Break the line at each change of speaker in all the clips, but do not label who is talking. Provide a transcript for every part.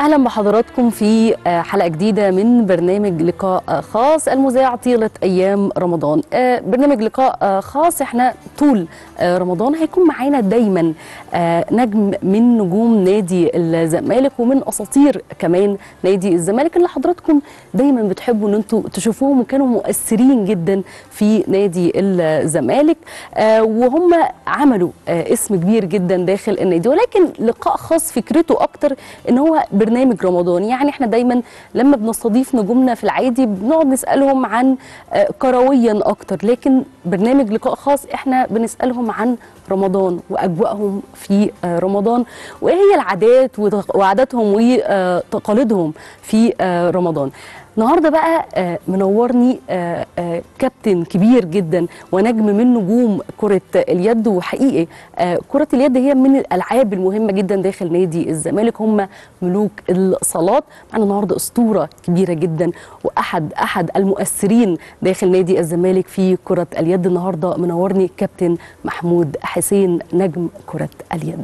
اهلا بحضراتكم في حلقه جديده من برنامج لقاء خاص المذاع طيله ايام رمضان برنامج لقاء خاص احنا طول رمضان هيكون معانا دايما نجم من نجوم نادي الزمالك ومن اساطير كمان نادي الزمالك اللي حضراتكم دايما بتحبوا ان انتم تشوفوهم وكانوا مؤثرين جدا في نادي الزمالك وهم عملوا اسم كبير جدا داخل النادي ولكن لقاء خاص فكرته اكتر ان هو برنامج رمضان يعني احنا دايما لما بنستضيف نجومنا في العادي بنقعد نسالهم عن كرويا اكتر لكن برنامج لقاء خاص احنا بنسالهم عن رمضان واجواءهم في رمضان وايه هي العادات وعاداتهم وتقاليدهم في رمضان النهارده بقى منورني كابتن كبير جدا ونجم من نجوم كره اليد وحقيقي كره اليد هي من الالعاب المهمه جدا داخل نادي الزمالك هم ملوك الصالات معنا النهارده اسطوره كبيره جدا واحد احد المؤثرين داخل نادي الزمالك في كره اليد النهارده منورني كابتن محمود حسين نجم كره اليد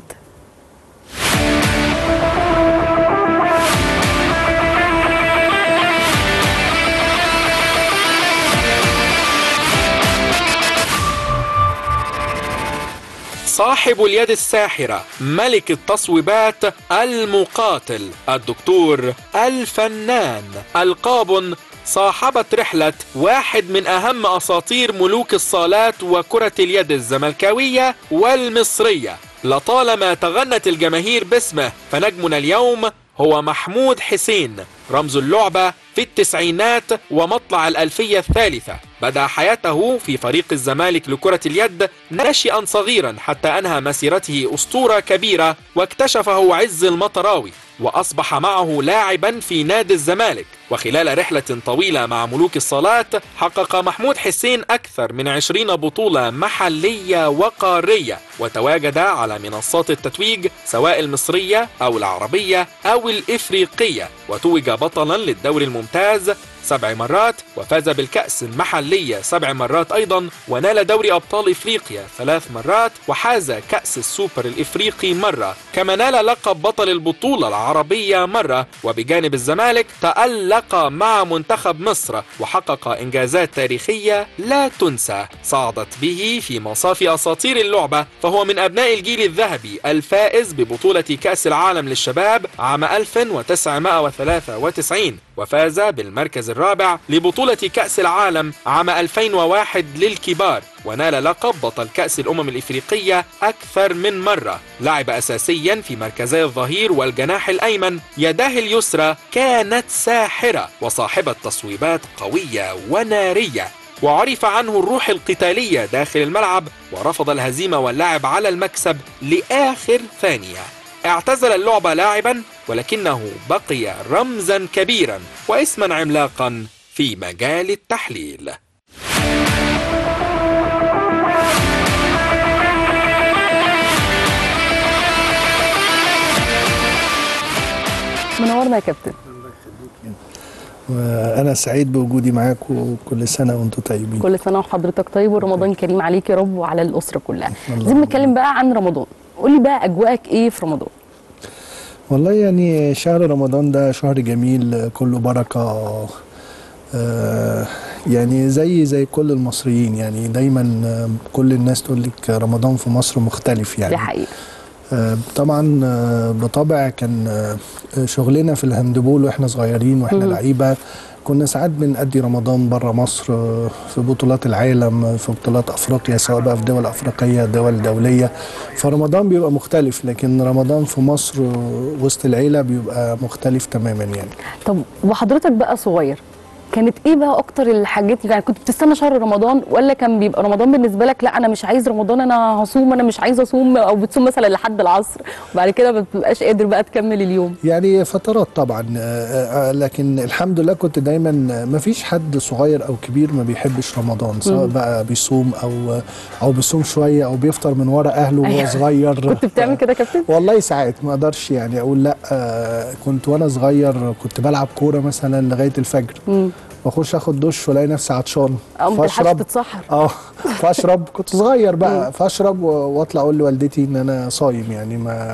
صاحب اليد الساحرة ملك التصويبات المقاتل الدكتور الفنان ألقاب صاحبت رحلة واحد من أهم أساطير ملوك الصالات وكرة اليد الزملكاوية والمصرية لطالما تغنت الجماهير باسمه فنجمنا اليوم هو محمود حسين رمز اللعبة في التسعينات ومطلع الألفية الثالثة بدأ حياته في فريق الزمالك لكرة اليد ناشئا صغيرا حتى أنهى مسيرته أسطورة كبيرة واكتشفه عز المطراوي وأصبح معه لاعبا في نادي الزمالك وخلال رحلة طويلة مع ملوك الصالات حقق محمود حسين أكثر من عشرين بطولة محلية وقارية وتواجد على منصات التتويج سواء المصرية أو العربية أو الإفريقية وتوج بطلا للدوري الممتاز سبع مرات وفاز بالكأس المحلية سبع مرات أيضا ونال دوري أبطال إفريقيا ثلاث مرات وحاز كأس السوبر الإفريقي مرة كما نال لقب بطل البطولة العربية مرة وبجانب الزمالك تألق مع منتخب مصر وحقق إنجازات تاريخية لا تنسى صعدت به في مصاف أساطير اللعبة فهو من أبناء الجيل الذهبي الفائز ببطولة كأس العالم للشباب عام 1993 وفاز بالمركز الرابع لبطولة كأس العالم عام 2001 للكبار ونال لقب بطل كأس الأمم الإفريقية أكثر من مرة لعب أساسيا في مركزي الظهير والجناح الأيمن يداه اليسرى كانت ساحرة وصاحبة تصويبات قوية ونارية وعرف عنه الروح القتالية داخل الملعب ورفض الهزيمة واللعب على المكسب لآخر ثانية اعتزل اللعبة لاعبا ولكنه بقي رمزا كبيرا واسما عملاقا في مجال التحليل
منورنا يا كابتن
وانا سعيد بوجودي معاكم وكل سنه وانتم طيبين
كل سنه وحضرتك طيب ورمضان كريم عليك يا رب وعلى الاسره كلها عايزين نتكلم بقى عن رمضان قولي بقى اجواءك ايه في رمضان
والله يعني شهر رمضان ده شهر جميل كله بركه آه يعني زي زي كل المصريين يعني دايما كل الناس تقول لك رمضان في مصر مختلف يعني
دي حقيقه
طبعا بطبع كان شغلنا في الهاندبول واحنا صغيرين واحنا لعيبه كنا ساعات بنأدي رمضان بره مصر في بطولات العالم في بطولات افريقيا سواء بقى في دول افريقيه دول دوليه فرمضان بيبقى مختلف لكن رمضان في مصر وسط العيله بيبقى مختلف تماما يعني
طب وحضرتك بقى صغير كانت ايه بقى اكتر الحاجات يعني كنت بتستنى شهر رمضان ولا كان بيبقى رمضان بالنسبه لك لا انا مش عايز رمضان انا هصوم انا مش عايز اصوم او بتصوم مثلا لحد العصر وبعد كده ما بتبقاش قادر بقى تكمل اليوم
يعني فترات طبعا لكن الحمد لله كنت دايما ما فيش حد صغير او كبير ما بيحبش رمضان سواء بقى بيصوم او او بيصوم شويه او بيفطر من ورا اهله وهو صغير
كنت بتعمل كده يا كابتن
والله ساعات ما اقدرش يعني اقول لا كنت وانا صغير كنت بلعب كوره مثلا لغايه الفجر م. واخش اخد دش والاقي نفسي عطشان
فاشرب تتسحر
اه فاشرب كنت صغير بقى فاشرب واطلع اقول لوالدتي ان انا صايم يعني ما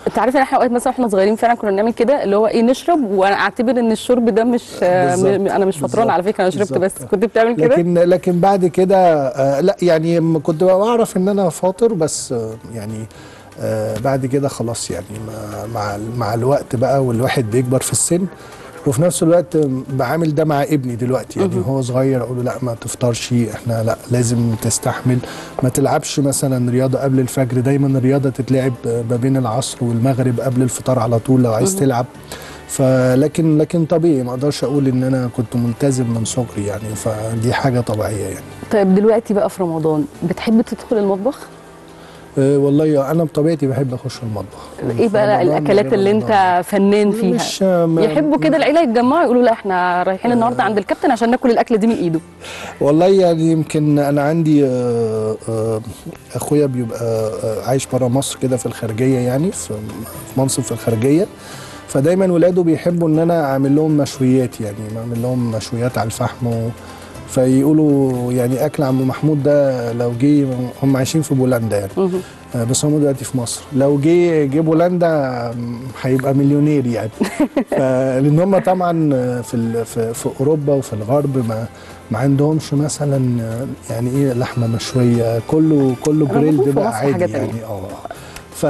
انت عارف ان احنا اوقات مثلا واحنا صغيرين فعلا كنا بنعمل كده اللي هو ايه نشرب وانا اعتبر ان الشرب ده مش آه، م-
بالظبط.
م- انا مش فطران على فكره انا شربت
بالظبط.
بس كنت بتعمل كده
لكن لكن بعد كده آه لا يعني م- كنت بعرف ان انا فاطر بس آه يعني آه بعد كده خلاص يعني مع مع, مع الوقت بقى والواحد بيكبر في السن وفي نفس الوقت بعامل ده مع ابني دلوقتي يعني هو صغير اقول له لا ما تفطرش احنا لا لازم تستحمل ما تلعبش مثلا رياضه قبل الفجر دايما الرياضه تتلعب ما بين العصر والمغرب قبل الفطار على طول لو عايز تلعب فلكن لكن طبيعي ما اقدرش اقول ان انا كنت ملتزم من صغري يعني فدي حاجه طبيعيه يعني
طيب دلوقتي بقى في رمضان بتحب تدخل المطبخ
أه والله انا بطبيعتي بحب اخش المطبخ
ايه بقى
في رمضان
الاكلات
غير
اللي
رمضان.
انت فنان فيها
مش ما-
يحبوا كده العيله يتجمعوا يقولوا لا احنا رايحين النهارده عند الكابتن عشان ناكل الاكله دي من ايده
والله يعني يمكن انا عندي آه، آه، اخويا بيبقى آه، عايش بره مصر كده في الخارجيه يعني في في منصب في الخارجيه فدايما ولاده بيحبوا ان انا اعمل لهم مشويات يعني اعمل لهم مشويات على الفحم و فيقولوا يعني اكل عم محمود ده لو جه هم عايشين في بولندا يعني
مهم.
آه، بس هم دلوقتي في مصر لو جه جه بولندا م، هيبقى مليونير يعني ف- لان هم طبعا آه، في ال- في, في اوروبا وفي الغرب ما ما عندهمش مثلا آه، يعني ايه لحمه مشويه كله كله
رمضان
جريلد
في
بقى
مصر حاجة
عادي
تانية.
يعني اه ف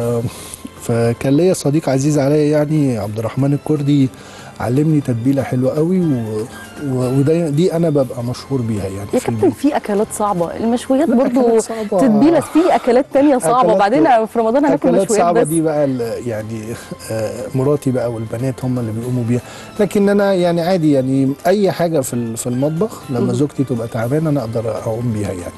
فكان ليا صديق عزيز عليا يعني عبد الرحمن الكردي علمني تتبيله حلوه قوي و... و... وده دي انا ببقى مشهور بيها يعني
يا
في
كابتن
البيت.
في اكلات صعبه المشويات
لا،
برضو
أكلات صعبة.
تتبيله في اكلات تانية صعبه
أكلات-
وبعدين في رمضان هناكل
اكلات
مشويات
صعبه
بس
دي بقى ال- يعني آه، مراتي بقى والبنات هم اللي بيقوموا بيها لكن انا يعني عادي يعني اي حاجه في ال- في المطبخ لما زوجتي تبقى تعبانه انا اقدر اقوم بيها يعني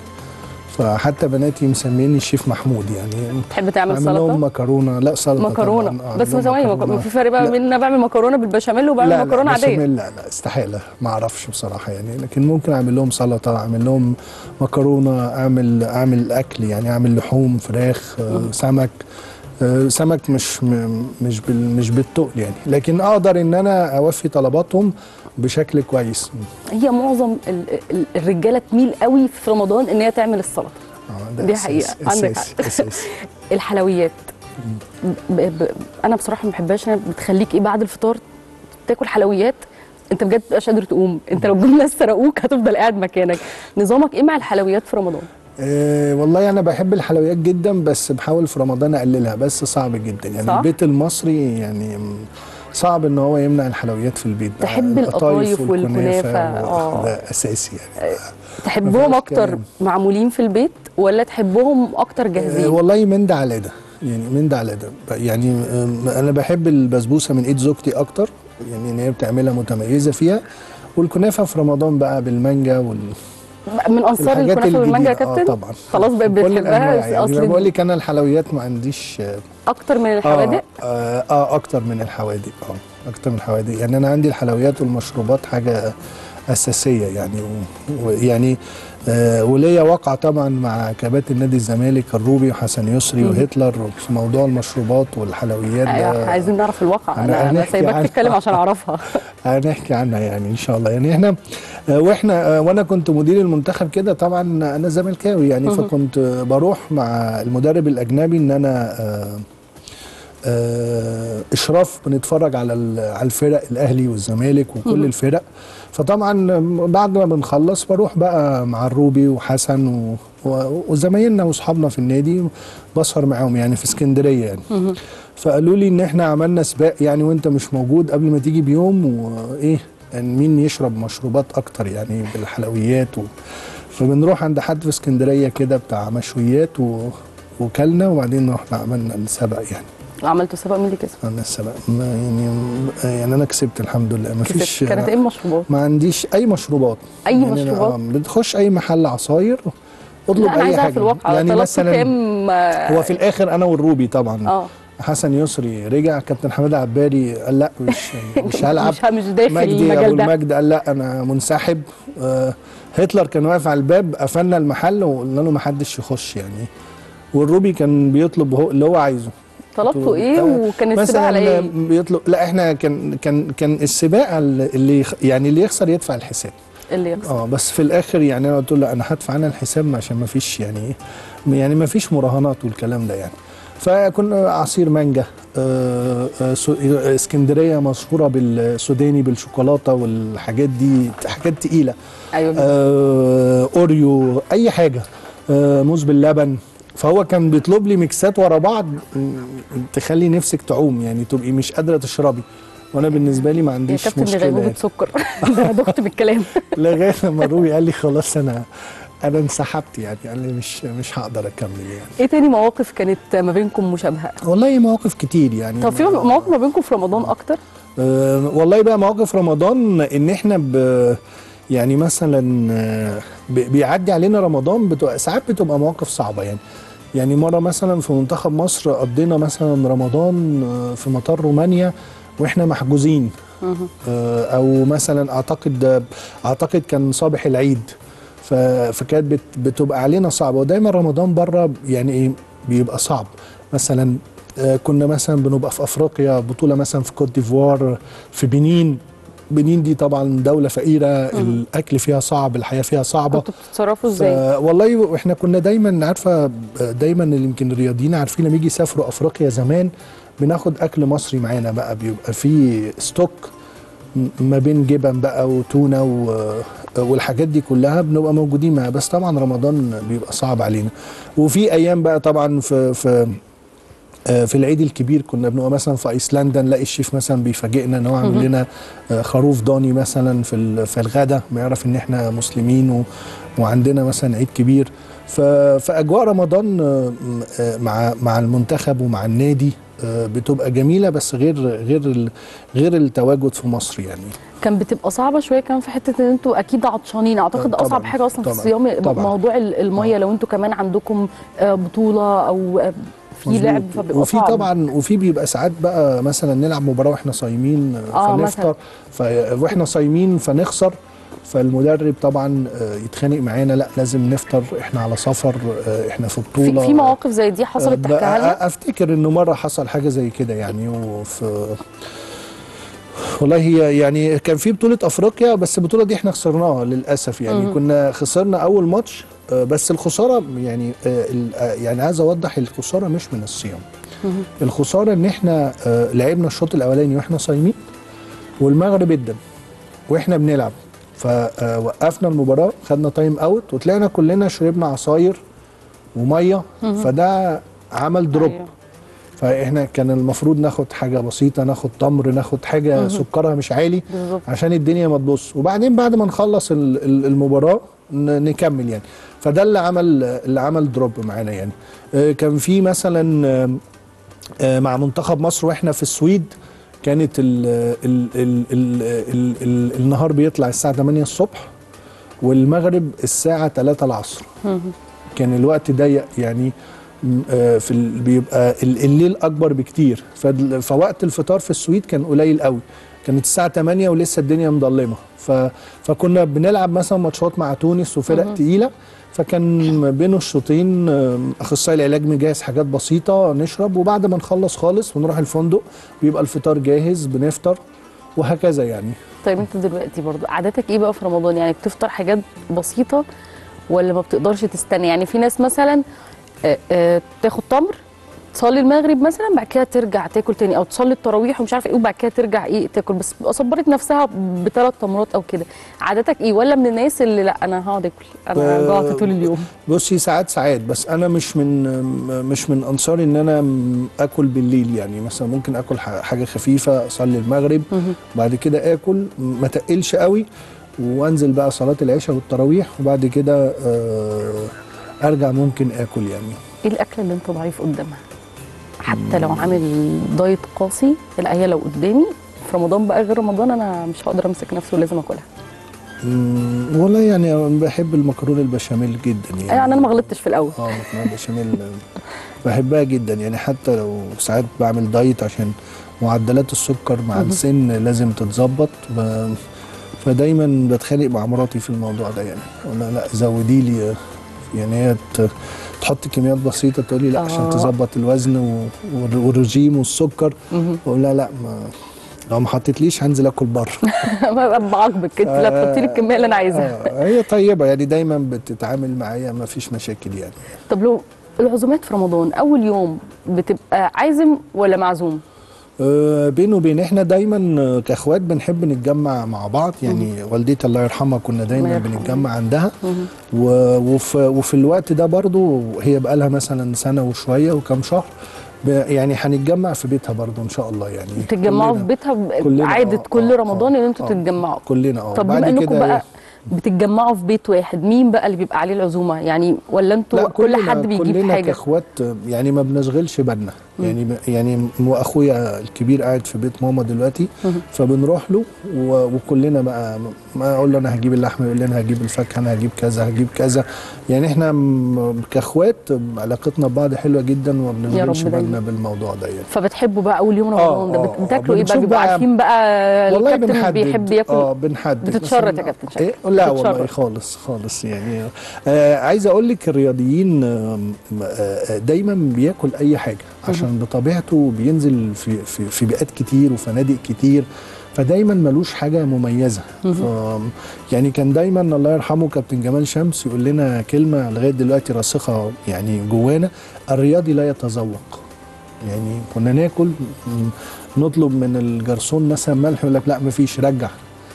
فحتى بناتي مسميني الشيف محمود يعني
تحب تعمل
اعمل لهم
سلطه
مكرونه لا سلطه
مكرونه
طبعاً. آه،
بس
أعمل لهم
ثواني
مكرونة.
في فرق بقى
لا.
بين ان انا بعمل مكرونه بالبشاميل
لا
وبعمل
لا
مكرونه عاديه
بشاميل لا لا استحاله ما اعرفش بصراحه يعني لكن ممكن اعمل لهم سلطه اعمل لهم مكرونه اعمل اعمل اكل يعني اعمل لحوم فراخ آه، سمك آه، سمك مش م- مش بال مش بالتقل يعني لكن اقدر ان انا اوفي طلباتهم بشكل كويس
هي معظم ال- ال- الرجاله تميل قوي في رمضان ان هي تعمل السلطه
آه، ده
دي
أساس-
حقيقة، عندك
أساس-
حق.
أساس.
الحلويات ب... ب... انا بصراحه ما بحبهاش إنها بتخليك ايه بعد الفطار تاكل حلويات انت بجد مبقاش قادر تقوم انت لو جم ناس سرقوك هتفضل قاعد مكانك نظامك ايه مع الحلويات في رمضان
أه والله انا بحب الحلويات جدا بس بحاول في رمضان اقللها بس صعب جدا يعني
صح؟
البيت المصري يعني م- صعب ان هو يمنع الحلويات في البيت بقى.
تحب القطايف والكنافة، آه.
ده اساسي يعني
تحبهم
مفيهاش
اكتر
كلام.
معمولين في البيت ولا تحبهم اكتر
أه
جاهزين
والله من ده على ده يعني من ده على ده ب- يعني أم، انا بحب البسبوسه من ايد زوجتي اكتر يعني ان هي بتعملها متميزه فيها والكنافه في رمضان بقى بالمانجا وال
من انصار
الحاجات
الكنافه بالمانجا يا
الجديدة.
كابتن
اه طبعا
خلاص بقت
كل
بتحبها
الأنواع يعني
اصل
أنا بقول لك انا الحلويات ما عنديش آه،
اكتر من الحوادق
آه, آه, اه اكتر من الحوادق اه اكتر من الحوادق يعني انا عندي الحلويات والمشروبات حاجه اساسيه يعني و- ويعني آه وليا وقع طبعا مع كباتن نادي الزمالك الروبي وحسن يسري وهتلر في موضوع المشروبات والحلويات
ايوه
ده
عايزين نعرف الواقع
أنا-
انا انا
هنحكي
سايباك
عنها.
تتكلم عشان اعرفها
هنحكي عنها يعني ان شاء الله يعني احنا آه، واحنا آه، وانا كنت مدير المنتخب كده طبعا انا زملكاوي يعني فكنت آه، بروح مع المدرب الاجنبي ان انا آه، آه، اشراف بنتفرج على ال- على الفرق الاهلي والزمالك وكل الفرق فطبعا بعد ما بنخلص بروح بقى مع الروبي وحسن و- و- وزمايلنا واصحابنا في النادي بسهر معاهم يعني في اسكندريه يعني فقالوا لي ان احنا عملنا سباق يعني وانت مش موجود قبل ما تيجي بيوم وايه ان مين يشرب مشروبات اكتر يعني بالحلويات و... فبنروح عند حد في اسكندريه كده بتاع مشويات و... وكلنا وبعدين رحنا عملنا السبق يعني
عملتوا سباق مين اللي كسب؟
عملنا السبق ما يعني يعني انا كسبت الحمد لله ما فيش
كسبت كانت ايه المشروبات؟
ما عنديش اي مشروبات
أي
يعني أنا-
مشروبات؟
آه، بتخش اي محل عصاير اطلب
لا انا
اي
عايزه
حاجه
اعرف الواقع
يعني
طلبتوا
مثلا
كام
هو في الاخر انا والروبي طبعا
اه
حسن يسري رجع كابتن حماده عباري قال لا مش مش هلعب
مش مش داخل
مجدي ابو
المجال ده
المجد قال لا انا منسحب آه هتلر كان واقف على الباب قفلنا المحل وقلنا له ما حدش يخش يعني والروبي كان بيطلب هو اللي هو عايزه
طلبتوا ايه
آه،
وكان السباق على
مثلا
ايه؟
بيطلب لا احنا كان كان كان السباق اللي يخ- يعني اللي يخسر يدفع الحساب
اللي يخسر
اه بس في الاخر يعني انا قلت له لا انا هدفع انا الحساب عشان ما فيش يعني ايه يعني ما فيش مراهنات والكلام ده يعني فكنا عصير مانجا آه، آه، سو- آه، اسكندريه مشهوره بالسوداني بالشوكولاته والحاجات دي حاجات تقيله
ايوه
آه، اوريو اي حاجه آه، موز باللبن فهو كان بيطلب لي ميكسات ورا بعض م، تخلي نفسك تعوم يعني تبقي مش قادره تشربي وانا بالنسبه لي ما
يا
عنديش
كابتن دي
مشكله
غيبوبه
يعني.
سكر ده انا دخت بالكلام
لغايه لما روبي قال لي خلاص انا انا انسحبت يعني قال لي مش مش هقدر اكمل يعني
ايه تاني مواقف كانت ما بينكم مشابهه
والله مواقف كتير يعني
طب في مواقف ما بينكم في رمضان اكتر
أه والله بقى مواقف رمضان ان احنا ب يعني مثلا آه، ب- بيعدي علينا رمضان بتبقى ساعات بتبقى مواقف صعبه يعني يعني مره مثلا في منتخب مصر قضينا مثلا رمضان آه، في مطار رومانيا واحنا محجوزين آه، او مثلا اعتقد اعتقد كان صباح العيد ف- فكانت بت- بتبقى علينا صعبه ودايما رمضان بره يعني ايه بيبقى صعب مثلا آه، كنا مثلا بنبقى في افريقيا بطوله مثلا في كوت ديفوار في بنين بنين دي طبعا دوله فقيره الاكل فيها صعب الحياه فيها صعبه
كنتوا بتتصرفوا ازاي
ف- والله احنا كنا دايما عارفه دايما اللي يمكن الرياضيين عارفين لما يجي يسافروا افريقيا زمان بناخد اكل مصري معانا بقى بيبقى فيه ستوك م- ما بين جبن بقى وتونه و- والحاجات دي كلها بنبقى موجودين معاها بس طبعا رمضان بيبقى صعب علينا وفي ايام بقى طبعا في في آه، في العيد الكبير كنا بنبقى مثلا في ايسلندا نلاقي الشيف مثلا بيفاجئنا ان هو عامل لنا آه، خروف ضاني مثلا في ال- في الغدا ما يعرف ان احنا مسلمين و وعندنا مثلا عيد كبير ف- فاجواء رمضان آه، م- آه، مع مع المنتخب ومع النادي آه، بتبقى جميله بس غير غير ال- غير التواجد في مصر يعني
كان بتبقى صعبه شويه كان في حته ان انتوا اكيد عطشانين اعتقد
طبعاً،
اصعب حاجه اصلا في
طبعاً،
الصيام
طبعاً.
موضوع ال- الميه
آه.
لو انتوا كمان عندكم آه، بطوله او آه، في
مظبوط.
لعب فبيبقى
وفي
صعب
طبعا وفي بيبقى ساعات بقى مثلا نلعب مباراه واحنا صايمين
آه،
فنفطر ف... واحنا صايمين فنخسر فالمدرب طبعا آه، يتخانق معانا لا لازم نفطر احنا على سفر آه، احنا في
في,
بطوله
في مواقف زي دي حصلت
آه،
تحكيها لنا
بقى افتكر انه مره حصل حاجه زي كده يعني وفي والله هي يعني كان في بطوله افريقيا بس البطوله دي احنا خسرناها للاسف يعني
مم.
كنا خسرنا اول ماتش آه، بس الخساره يعني آه، ال- آه، يعني عايز اوضح الخساره مش من الصيام
مهم.
الخساره ان احنا آه، لعبنا الشوط الاولاني واحنا صايمين والمغرب ادى واحنا بنلعب فوقفنا المباراه خدنا تايم اوت وطلعنا كلنا شربنا عصاير وميه فده عمل دروب
أيوة.
فاحنا كان المفروض ناخد حاجه بسيطه ناخد تمر ناخد حاجه سكرها مش عالي
بالظبط
عشان الدنيا ما تبص وبعدين بعد ما نخلص ال- ال- المباراه ن- نكمل يعني فده اللي عمل اللي عمل دروب معانا يعني آه، كان في مثلا آه، آه، مع منتخب مصر واحنا في السويد كانت ال ال ال ال ال ال النهار بيطلع الساعه 8 الصبح والمغرب الساعه 3 العصر
مهم.
كان الوقت ضيق يعني م- آه، في ال- بيبقى ال- الليل اكبر بكتير فال- فوقت الفطار في السويد كان قليل قوي كانت الساعه 8 ولسه الدنيا مظلمه ف... فكنا بنلعب مثلا ماتشات مع تونس وفرق تقيله فكان بين الشوطين آم، اخصائي العلاج مجهز حاجات بسيطه نشرب وبعد ما نخلص خالص ونروح الفندق بيبقى الفطار جاهز بنفطر وهكذا يعني
طيب انت دلوقتي برضو عاداتك ايه بقى في رمضان يعني بتفطر حاجات بسيطه ولا ما بتقدرش تستنى يعني في ناس مثلا آه، آه، تاخد تمر تصلي المغرب مثلا بعد كده ترجع تاكل تاني او تصلي التراويح ومش عارفه ايه وبعد كده ترجع ايه تاكل بس بتبقى صبرت نفسها بثلاث تمرات او كده عاداتك ايه ولا من الناس اللي لا انا هقعد اكل انا
ب-
جوعت طول اليوم
بصي ساعات ساعات بس انا مش من مش من انصار ان انا م- اكل بالليل يعني مثلا ممكن اكل ح- حاجه خفيفه اصلي المغرب
مهم.
بعد كده اكل ما تقلش قوي وانزل بقى صلاه العشاء والتراويح وبعد كده آه، ارجع ممكن اكل يعني
ايه الاكله اللي انت ضعيف قدامها حتى لو عامل دايت قاسي لا هي لو قدامي في رمضان بقى غير رمضان انا مش هقدر امسك نفسي ولازم اكلها
مم، والله يعني أنا بحب المكرونه البشاميل جدا يعني
يعني انا ما غلطتش في الاول
اه مكرونه البشاميل بحبها جدا يعني حتى لو ساعات بعمل دايت عشان معدلات السكر مع السن لازم تتظبط ب- فدايما بتخانق مع مراتي في الموضوع ده يعني اقول لها لا زودي لي يعني هي ت- تحط كميات بسيطه تقول لي لا
آه.
عشان تظبط الوزن و- والر- والرجيم والسكر
مهم.
اقول لها لا ما لو ما حطيتليش هنزل اكل بره
ببقى بعاقبك انت لا تحطي لي الكميه اللي انا عايزاها
آه، هي طيبه يعني دايما بتتعامل معايا ما فيش مشاكل يعني
طب لو العزومات في رمضان اول يوم بتبقى عازم ولا معزوم
آه، بينه وبين احنا دايما آه، كاخوات بنحب نتجمع مع بعض يعني والدتي الله يرحمها كنا
الله
دايما
يرحمها.
بنتجمع عندها و- وفي, وفي الوقت ده برضو هي بقى لها مثلا سنه وشويه وكم شهر ب- يعني هنتجمع في بيتها برضو ان شاء الله يعني
تتجمعوا
كلنا-
في بيتها ب-
كلنا،
عاده
آه،
كل
آه،
رمضان
آه،
ان انتوا
آه.
تتجمعوا
كلنا اه
طب
بعد
بما انكم
كده
بقى بتتجمعوا في بيت واحد مين بقى اللي بيبقى عليه العزومه يعني ولا انتوا
لا
كل
كلنا-
حد بيجيب
كلنا
حاجه
كاخوات يعني ما بنشغلش بالنا يعني يعني واخويا الكبير قاعد في بيت ماما دلوقتي فبنروح له و- وكلنا بقى ما اقول له انا هجيب اللحمه يقول لي انا هجيب الفاكهه انا هجيب كذا هجيب كذا يعني احنا م- كاخوات علاقتنا ببعض حلوه جدا وما بنشغلش
رب دايما.
بالنا بالموضوع ده يعني
فبتحبوا بقى اول يوم
آه،
رمضان ده
آه،
بت-
آه.
بتاكلوا ايه بقى
بنشوف
بيبقوا
بقى-
عارفين بقى
والله
الكابتن
بنحدد
بيحب ياكل
اه بنحدد
بتتشرط
مثلاً-
يا كابتن شكلك.
إيه؟ لا والله
بتتشرط.
خالص خالص يعني آه عايز اقول لك الرياضيين آم، آه دايما بياكل اي حاجه عشان بطبيعته بينزل في في, في بيئات كتير وفنادق كتير فدايما ملوش حاجه مميزه ف يعني كان دايما الله يرحمه كابتن جمال شمس يقول لنا كلمه لغايه دلوقتي راسخه يعني جوانا الرياضي لا يتذوق يعني كنا ناكل م- نطلب من الجرسون مثلا ملح يقول لك لا مفيش رجع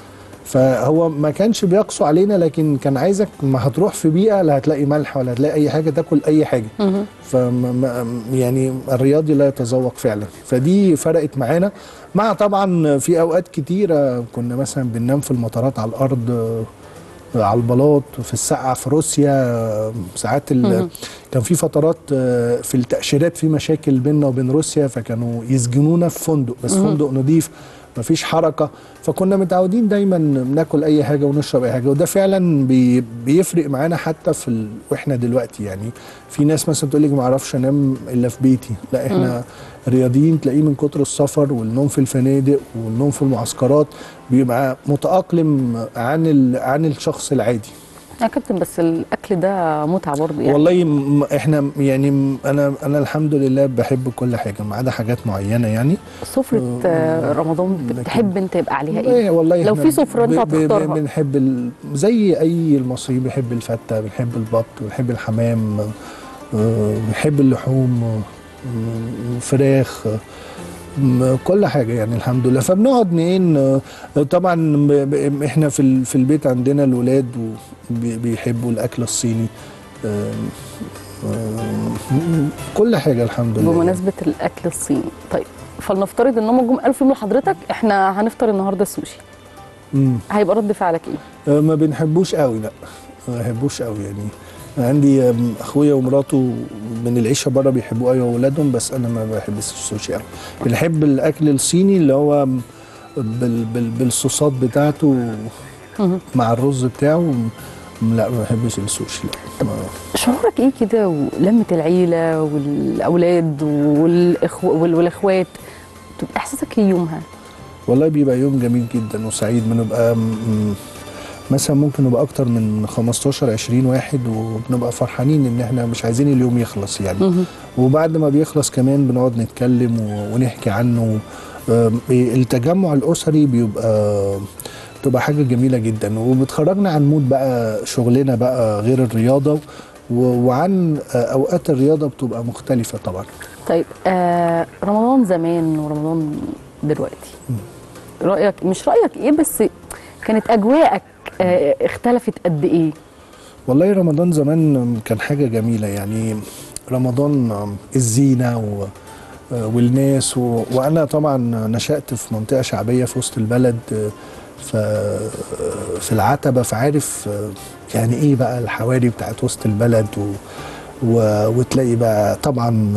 فهو ما كانش بيقسو علينا لكن كان عايزك ما هتروح في بيئه لا هتلاقي ملح ولا هتلاقي اي حاجه تاكل اي حاجه ف يعني الرياضي لا يتذوق فعلا فدي فرقت معانا مع طبعا في اوقات كتيره كنا مثلا بننام في المطارات على الارض آه، على البلاط في السقعه في روسيا آه، ساعات ال- كان في فترات آه، في التاشيرات في مشاكل بيننا وبين روسيا فكانوا يسجنونا في فندق بس فندق نظيف مفيش حركه فكنا متعودين دايما ناكل اي حاجه ونشرب اي حاجه وده فعلا بي بيفرق معانا حتى في ال... واحنا دلوقتي يعني في ناس مثلا تقول لك ما اعرفش انام الا في بيتي لا احنا رياضيين تلاقيه من كتر السفر والنوم في الفنادق والنوم في المعسكرات بيبقى متاقلم عن ال... عن الشخص العادي
يا كابتن بس الاكل ده متعه برضه يعني
والله م- احنا يعني م- انا انا الحمد لله بحب كل حاجه ما عدا حاجات معينه يعني
سفره آه، رمضان
لكن-
بتحب انت يبقى عليها
والله
ايه
والله
لو
إحنا
في سفرة أنت
ب- ب-
هتختارها.
بنحب ال... زي اي المصريين بيحب الفته بنحب البط بنحب الحمام آه، بنحب اللحوم آه، فراخ آه، م- كل حاجه يعني الحمد لله فبنقعد نين آه، طبعا ب- ب- احنا في ال- في البيت عندنا الولاد وبي- بيحبوا الاكل الصيني آه، آه، كل حاجه الحمد لله
بمناسبه الاكل الصيني طيب فلنفترض ان هم جم قالوا في يوم لحضرتك احنا هنفطر النهارده السوشي
مم.
هيبقى رد فعلك ايه
آه، ما بنحبوش قوي لا ما بنحبوش قوي يعني عندي آم، اخويا ومراته من العيشه بره بيحبوا ايوه واولادهم بس انا ما بحبش السوشي قوي بنحب الاكل الصيني اللي هو م- بال بال بالصوصات بتاعته
مهم.
مع الرز بتاعه م- لا ما بحبش السوشي لا ما-
شعورك ايه كده ولمه العيله والاولاد والإخو... وال- والاخوات تبقى احساسك ايه يومها
والله بيبقى يوم جميل جدا وسعيد بنبقى م- م- مثلا ممكن نبقى اكتر من 15 20 واحد وبنبقى فرحانين ان احنا مش عايزين اليوم يخلص يعني
مهم.
وبعد ما بيخلص كمان بنقعد نتكلم و- ونحكي عنه آم، التجمع الاسري بيبقى بتبقى حاجه جميله جدا وبتخرجنا عن مود بقى شغلنا بقى غير الرياضه و- وعن آه، اوقات الرياضه بتبقى مختلفه طبعا
طيب آه رمضان زمان ورمضان دلوقتي رايك مش رايك ايه بس كانت اجواءك آه اختلفت قد ايه
والله رمضان زمان كان حاجة جميلة يعني رمضان الزينة و والناس و... وأنا طبعا نشأت في منطقة شعبية في وسط البلد ف في العتبة فعارف يعني إيه بقى الحواري بتاعت وسط البلد و... و... وتلاقي بقى طبعا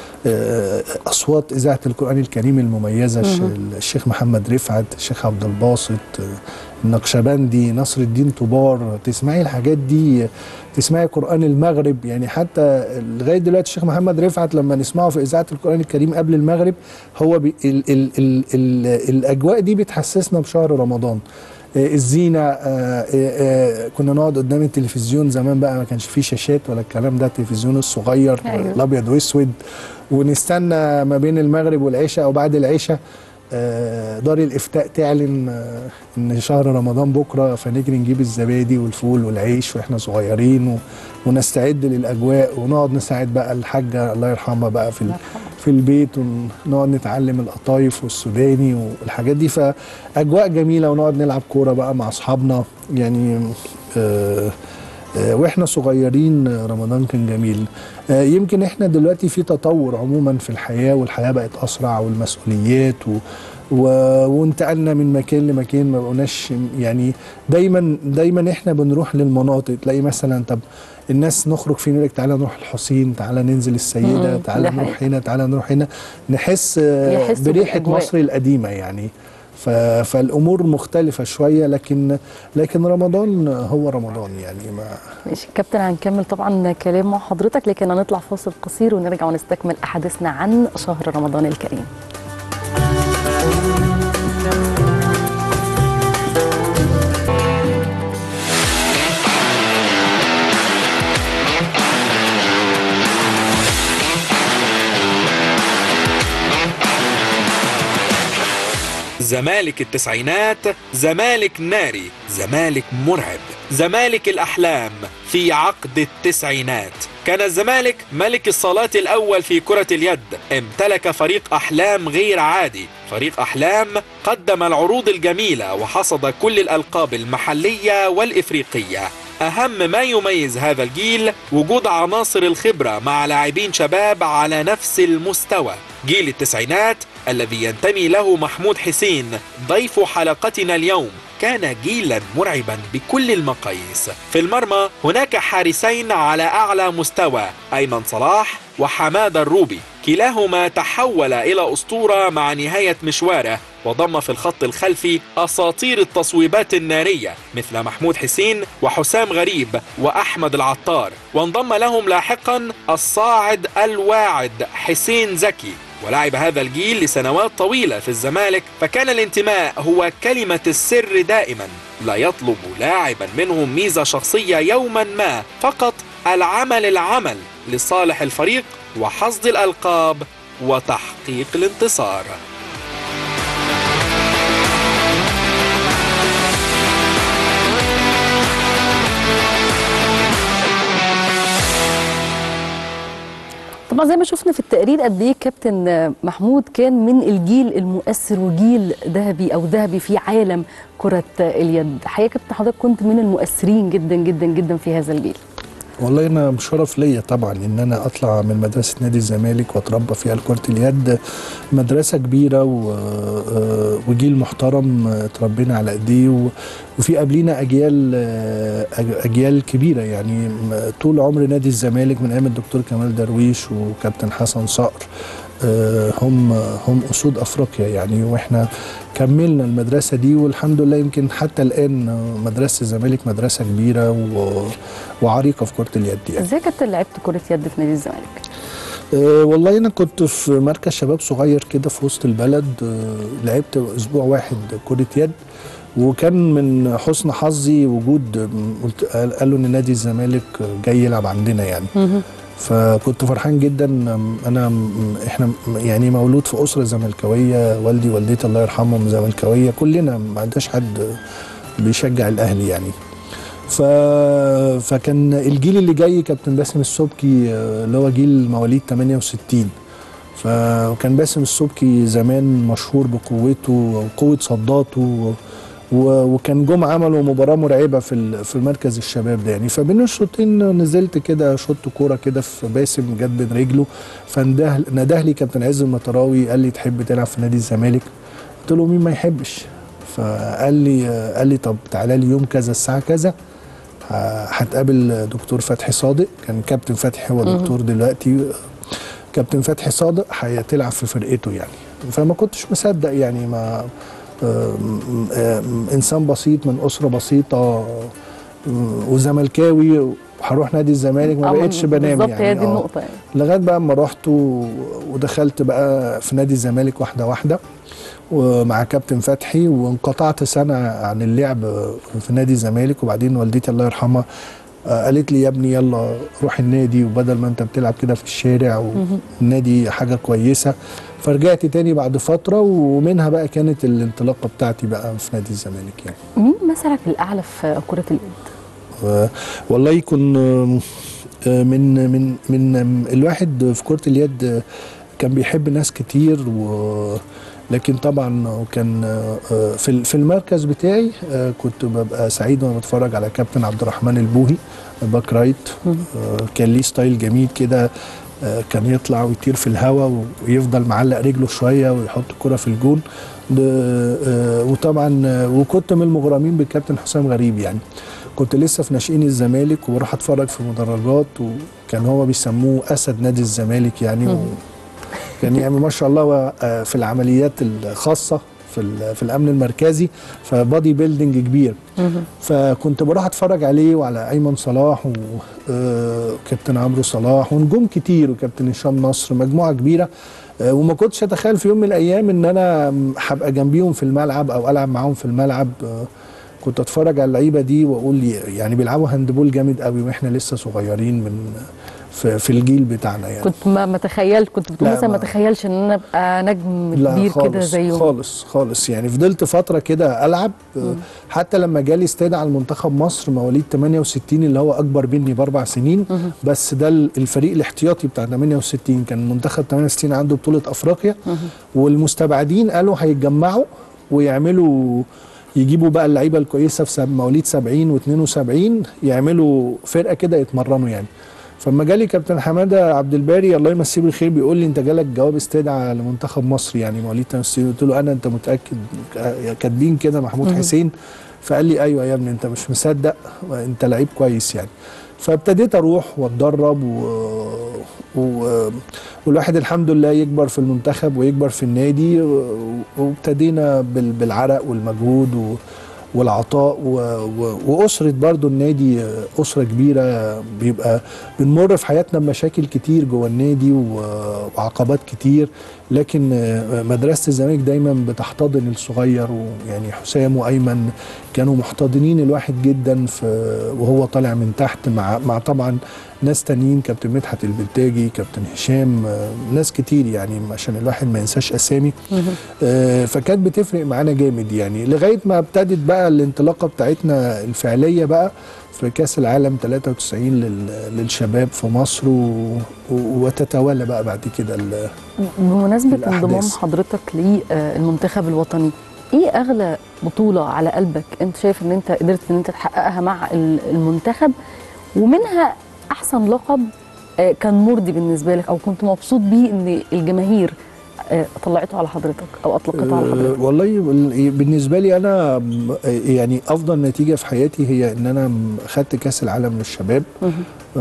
أصوات إذاعة القرآن الكريم المميزة الش- الشيخ محمد رفعت الشيخ عبد الباسط النقشبندي نصر الدين طبار تسمعي الحاجات دي تسمعي قرآن المغرب يعني حتى لغاية دلوقتي الشيخ محمد رفعت لما نسمعه في إذاعة القرآن الكريم قبل المغرب هو بي ال ال ال ال الأجواء دي بتحسسنا بشهر رمضان آه، الزينة آه، آه، آه، كنا نقعد قدام التلفزيون زمان بقى ما كانش فيه شاشات ولا الكلام ده التلفزيون الصغير
أيوة.
الأبيض وأسود ونستنى ما بين المغرب والعشاء أو بعد العشاء آه، دار الافتاء تعلن آه، ان شهر رمضان بكره فنجري نجيب الزبادي والفول والعيش واحنا صغيرين و... ونستعد للاجواء ونقعد نساعد بقى الحاجه الله يرحمها بقى في ال... في البيت ونقعد نتعلم القطايف والسوداني والحاجات دي فاجواء جميله ونقعد نلعب كوره بقى مع اصحابنا يعني آه آه، واحنا صغيرين آه، رمضان كان جميل آه، يمكن احنا دلوقتي في تطور عموما في الحياه والحياه بقت اسرع والمسؤوليات و و... وانتقلنا من مكان لمكان ما بقوناش يعني دايما دايما احنا بنروح للمناطق تلاقي مثلا طب الناس نخرج فين يقول لك تعالى نروح الحسين تعالى ننزل السيده
مم،
تعالى
ده
نروح
حقيقي.
هنا تعالى نروح هنا نحس آه،
يحسوا
بريحه
بالأجواء.
مصر القديمه يعني ف... فالامور مختلفه شويه لكن لكن رمضان هو رمضان يعني ما
ماشي كابتن هنكمل طبعا كلام مع حضرتك لكن هنطلع فاصل قصير ونرجع ونستكمل احاديثنا عن شهر رمضان الكريم
زمالك التسعينات زمالك ناري زمالك مرعب زمالك الأحلام في عقد التسعينات كان الزمالك ملك الصالات الأول في كرة اليد امتلك فريق أحلام غير عادي فريق أحلام قدم العروض الجميلة وحصد كل الألقاب المحلية والإفريقية أهم ما يميز هذا الجيل وجود عناصر الخبرة مع لاعبين شباب على نفس المستوى جيل التسعينات الذي ينتمي له محمود حسين ضيف حلقتنا اليوم كان جيلا مرعبا بكل المقاييس في المرمى هناك حارسين على أعلى مستوى أيمن صلاح وحماد الروبي كلاهما تحول إلى أسطورة مع نهاية مشواره وضم في الخط الخلفي أساطير التصويبات النارية مثل محمود حسين وحسام غريب وأحمد العطار وانضم لهم لاحقا الصاعد الواعد حسين زكي ولعب هذا الجيل لسنوات طويلة في الزمالك فكان الانتماء هو كلمة السر دائما لا يطلب لاعبا منهم ميزة شخصية يوما ما فقط العمل العمل لصالح الفريق وحصد الألقاب وتحقيق الانتصار
طبعا زي ما شفنا في التقرير قد ايه كابتن محمود كان من الجيل المؤثر وجيل ذهبي او ذهبي في عالم كرة اليد حقيقة كابتن حضرتك كنت من المؤثرين جدا جدا جدا في هذا الجيل
والله انا شرف ليا طبعا ان انا اطلع من مدرسه نادي الزمالك واتربى فيها لكره اليد مدرسه كبيره و... آه، وجيل محترم آه، اتربينا على ايديه و... وفي قبلينا اجيال آه، أج- اجيال كبيره يعني م- طول عمر نادي الزمالك من ايام الدكتور كمال درويش وكابتن حسن صقر آه، هم هم اسود افريقيا يعني واحنا كملنا المدرسه دي والحمد لله يمكن حتى الان آه، مدرسه الزمالك مدرسه كبيره و... وعريقه في كره اليد يعني.
ازاي كابتن لعبت كرة يد في نادي الزمالك
أه والله انا كنت في مركز شباب صغير كده في وسط البلد أه لعبت اسبوع واحد كره يد وكان من حسن حظي وجود آم، قلت قال- قالوا ان نادي الزمالك جاي يلعب عندنا يعني فكنت فرحان جدا آم، انا م- احنا م- يعني مولود في اسره زملكاويه والدي والدتي الله يرحمهم زملكاويه كلنا ما عندناش حد بيشجع الاهلي يعني ف... فكان الجيل اللي جاي كابتن باسم السبكي آه، اللي هو جيل مواليد 68 فكان باسم السبكي زمان مشهور بقوته وقوة صداته و... وكان جم عملوا مباراة مرعبة في ال... في المركز الشباب ده يعني فبين الشوطين نزلت كده شوط كورة كده في باسم جت بين رجله فنده نده لي كابتن عز المطراوي قال لي تحب تلعب في نادي الزمالك قلت له مين ما يحبش فقال لي قال لي طب تعالى لي يوم كذا الساعة كذا ه- هتقابل دكتور فتحي صادق كان كابتن فتحي هو دكتور دلوقتي كابتن فتحي صادق هتلعب في فرقته يعني فما كنتش مصدق يعني ما آم، آم، انسان بسيط من اسره بسيطه آم، وزملكاوي وهروح نادي الزمالك ما
آه،
بقتش بنام
بالظبط
يعني
هي دي
آه.
النقطة يعني
لغايه بقى اما رحت و- ودخلت بقى في نادي الزمالك واحده واحده ومع كابتن فتحي وانقطعت سنه عن اللعب في نادي الزمالك وبعدين والدتي الله يرحمها آه، قالت لي يا ابني يلا روح النادي وبدل ما انت بتلعب كده في الشارع والنادي حاجه كويسه فرجعت تاني بعد فتره ومنها بقى كانت الانطلاقه بتاعتي بقى في نادي الزمالك يعني
مين مثلك الاعلى في كره اليد
آه، والله يكون آه، آه، من من من الواحد في كرة اليد آه، كان بيحب ناس كتير و لكن طبعا كان آه، في ال- في المركز بتاعي آه، كنت ببقى سعيد وانا بتفرج على كابتن عبد الرحمن البوهي باك رايت آه، كان ليه ستايل جميل كده آه، كان يطلع ويطير في الهواء ويفضل معلق رجله شويه ويحط الكره في الجون ده، آه، وطبعا آه، وكنت من المغرمين بالكابتن حسام غريب يعني كنت لسه في ناشئين الزمالك وبروح اتفرج في مدرجات وكان هو بيسموه اسد نادي الزمالك يعني و كان يعني ما شاء الله هو آه، في العمليات الخاصه في ال- في الامن المركزي فبادي بيلدينج كبير فكنت بروح اتفرج عليه وعلى ايمن صلاح وكابتن عمرو صلاح ونجوم كتير وكابتن هشام نصر مجموعه كبيره آه، وما كنتش اتخيل في يوم من الايام ان انا هبقى جنبيهم في الملعب او العب معاهم في الملعب آه، كنت اتفرج على اللعيبه دي واقول لي يعني بيلعبوا هاندبول جامد قوي واحنا لسه صغيرين من في, في الجيل بتاعنا يعني
كنت ما ما تخيلت كنت بتقول
لا،
مثلا ما
ما-
تخيلش ان انا ابقى نجم
لا
كبير كده
خالص
زيهم
خالص خالص يعني فضلت فتره كده العب آه، حتى لما جالي استدعى على المنتخب مصر مواليد 68 اللي هو اكبر مني باربع سنين بس ده ال- الفريق الاحتياطي بتاع 68 كان منتخب 68 عنده بطوله افريقيا والمستبعدين قالوا هيتجمعوا ويعملوا يجيبوا بقى اللعيبه الكويسه في سب- مواليد 70 و72 يعملوا فرقه كده يتمرنوا يعني فلما جالي كابتن حماده عبد الباري الله يمسيه بالخير بيقول لي انت جالك جواب استدعاء لمنتخب مصر يعني مواليد 68 قلت له انا انت متاكد ك- كاتبين كده محمود حسين فقال لي ايوه يا ابني انت مش مصدق انت لعيب كويس يعني فابتديت اروح واتدرب و... و... والواحد الحمد لله يكبر في المنتخب ويكبر في النادي و... وابتدينا بال... بالعرق والمجهود و... والعطاء و... و... واسره برضو النادي اسره كبيره بيبقى بنمر في حياتنا بمشاكل كتير جوه النادي و... وعقبات كتير لكن مدرسه الزمالك دايما بتحتضن الصغير ويعني حسام وايمن كانوا محتضنين الواحد جدا في وهو طالع من تحت مع مع طبعا ناس تانيين كابتن مدحت البلتاجي كابتن هشام آه، ناس كتير يعني عشان الواحد ما ينساش اسامي آه، فكانت بتفرق معانا جامد يعني لغايه ما ابتدت بقى الانطلاقه بتاعتنا الفعليه بقى في كاس العالم 93 لل- للشباب في مصر و... و... وتتوالى بقى بعد كده ال...
بمناسبه
الأحداث.
انضمام حضرتك للمنتخب الوطني ايه اغلى بطوله على قلبك انت شايف ان انت قدرت ان انت تحققها مع ال- المنتخب ومنها احسن لقب آه، كان مرضي بالنسبه لك او كنت مبسوط بيه ان الجماهير آه، طلعته على حضرتك او اطلقته على
آه،
حضرتك
والله بال- بالنسبه لي انا م- يعني افضل نتيجه في حياتي هي ان انا م- خدت كاس العالم للشباب
مهم.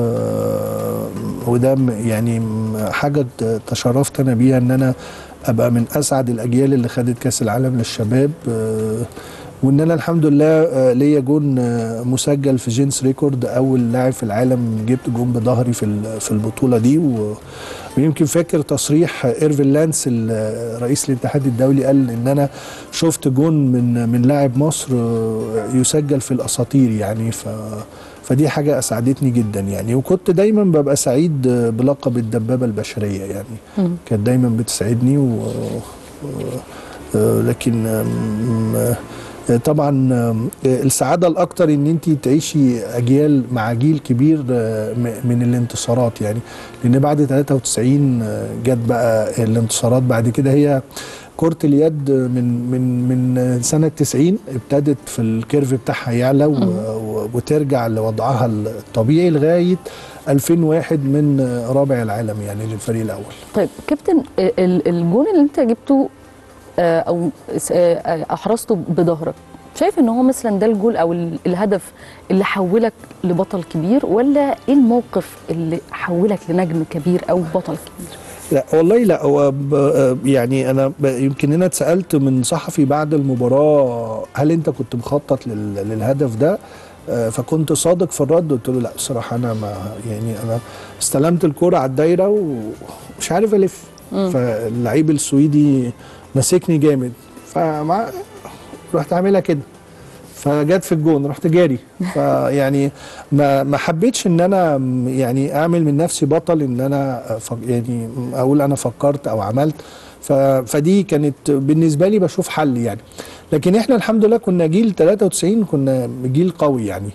آه، وده م- يعني م- حاجه ت- تشرفت انا بيها ان انا ابقى من اسعد الاجيال اللي خدت كاس العالم للشباب آه، وان انا الحمد لله آه، ليا جون آه، مسجل في جينس ريكورد اول لاعب في العالم جبت جون بظهري في ال- في البطوله دي و ويمكن فاكر تصريح ايرفين لانس ال- رئيس الاتحاد الدولي قال ان انا شفت جون من من لاعب مصر آه، يسجل في الاساطير يعني ف فدي حاجه اسعدتني جدا يعني وكنت دايما ببقى سعيد آه، بلقب الدبابه البشريه يعني
مم.
كانت دايما بتسعدني و... و... آه، لكن آم، آه، طبعا آم، آه، السعاده الاكتر ان انت تعيشي اجيال مع جيل كبير آه، م- من الانتصارات يعني لان بعد 93 آه، جت بقى الانتصارات بعد كده هي كرة اليد من من من سنة 90 ابتدت في الكيرف بتاعها يعلى و- و- وترجع لوضعها الطبيعي لغاية 2001 من رابع العالم يعني للفريق الأول
طيب كابتن ال- الجون اللي انت جبته آه، او س- آه، احرزته بظهرك شايف ان هو مثلا ده الجول او ال- الهدف اللي حولك لبطل كبير ولا ايه الموقف اللي حولك لنجم كبير او بطل كبير
لا والله لا هو ب- يعني انا ب- يمكن انا اتسالت من صحفي بعد المباراه هل انت كنت مخطط لل- للهدف ده آه، فكنت صادق في الرد قلت له لا بصراحه انا ما يعني انا استلمت الكرة على الدايره ومش عارف الف فاللعيب السويدي ماسكني جامد فمع رحت عاملها كده فجت في الجون رحت جاري فيعني ما ما حبيتش ان انا م- يعني اعمل من نفسي بطل ان انا ف- يعني اقول انا فكرت او عملت ف- فدي كانت بالنسبه لي بشوف حل يعني لكن احنا الحمد لله كنا جيل 93 كنا جيل قوي يعني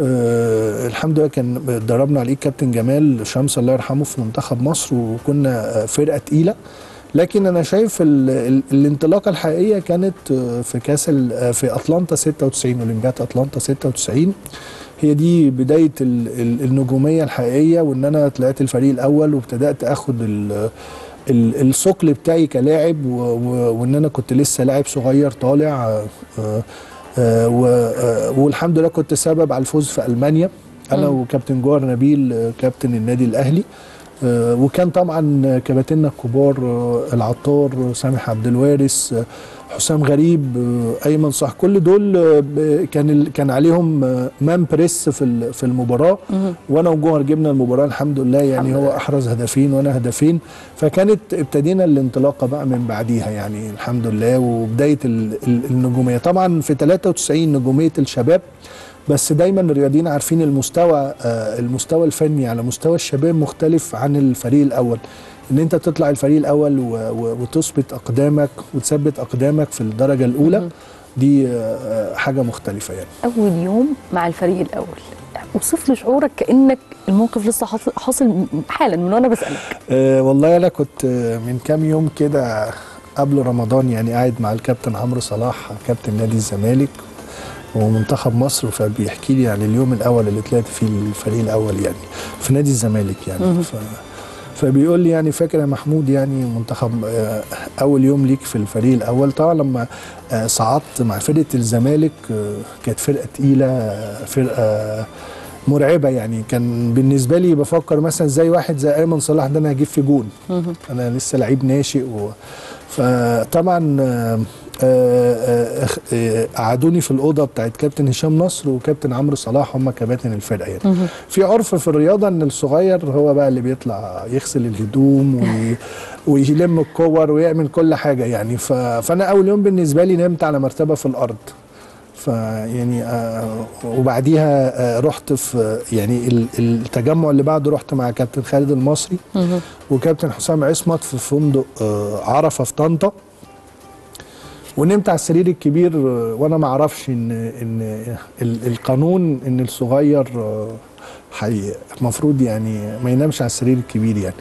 أه الحمد لله كان دربنا عليه كابتن جمال شمس الله يرحمه في منتخب مصر وكنا آه، فرقه تقيله لكن انا شايف ال ال الانطلاقه الحقيقيه كانت آه، في كاس ال- آه، في اتلانتا 96 اولمبياد اتلانتا 96 هي دي بدايه ال ال النجوميه الحقيقيه وان انا طلعت الفريق الاول وابتدات اخد ال ال- الثقل بتاعي كلاعب و- و- وان انا كنت لسه لاعب صغير طالع آه، آه، آه، و- آه، والحمد لله كنت سبب على الفوز في المانيا انا وكابتن جوهر نبيل آه، كابتن النادي الاهلي آه، وكان طبعا كباتننا الكبار آه، العطار آه، سامح عبد الوارث آه، حسام غريب آه، ايمن صح كل دول آه، ب- كان ال- كان عليهم آه، مان بريس في ال- في المباراه وانا وجوهر جبنا المباراه الحمد لله يعني
الحمد
هو
لله.
احرز هدفين وانا هدفين فكانت ابتدينا الانطلاقه بقى من بعديها يعني الحمد لله وبدايه ال- ال- النجوميه طبعا في 93 نجوميه الشباب بس دايما الرياضيين عارفين المستوى آه، المستوى الفني على مستوى الشباب مختلف عن الفريق الاول ان انت تطلع الفريق الاول و- و- وتثبت اقدامك وتثبت اقدامك في الدرجه الاولى دي آه، حاجه مختلفه يعني
اول يوم مع الفريق الاول اوصف لي شعورك كانك الموقف لسه حاصل حاصل حالا من وانا بسالك
أه والله انا كنت آه، من كام يوم كده قبل رمضان يعني قاعد مع الكابتن عمرو صلاح كابتن نادي الزمالك ومنتخب مصر فبيحكي لي عن اليوم الاول اللي طلعت فيه الفريق الاول يعني في نادي الزمالك يعني ف فبيقول لي يعني فاكر يا محمود يعني منتخب آه، اول يوم ليك في الفريق الاول طبعا لما آه، صعدت مع فرقه الزمالك آه، كانت فرقه تقيله آه، فرقه مرعبه يعني كان بالنسبه لي بفكر مثلا زي واحد زي ايمن صلاح ده انا هجيب في جون انا لسه لعيب ناشئ و... فطبعا آه، آه، آه، آه، قعدوني في الاوضه بتاعت كابتن هشام نصر وكابتن عمرو صلاح هم كباتن الفرقه يعني في عرف في الرياضه ان الصغير هو بقى اللي بيطلع يغسل الهدوم وي... ويلم الكور ويعمل كل حاجه يعني ف... فانا اول يوم بالنسبه لي نمت على مرتبه في الارض فيعني آه وبعديها آه رحت في يعني ال- التجمع اللي بعده رحت مع كابتن خالد المصري وكابتن حسام عصمت في فندق آه عرفه في طنطا ونمت على السرير الكبير آه، وانا ما اعرفش ان ان ال- القانون ان الصغير آه، حي المفروض يعني ما ينامش على السرير الكبير يعني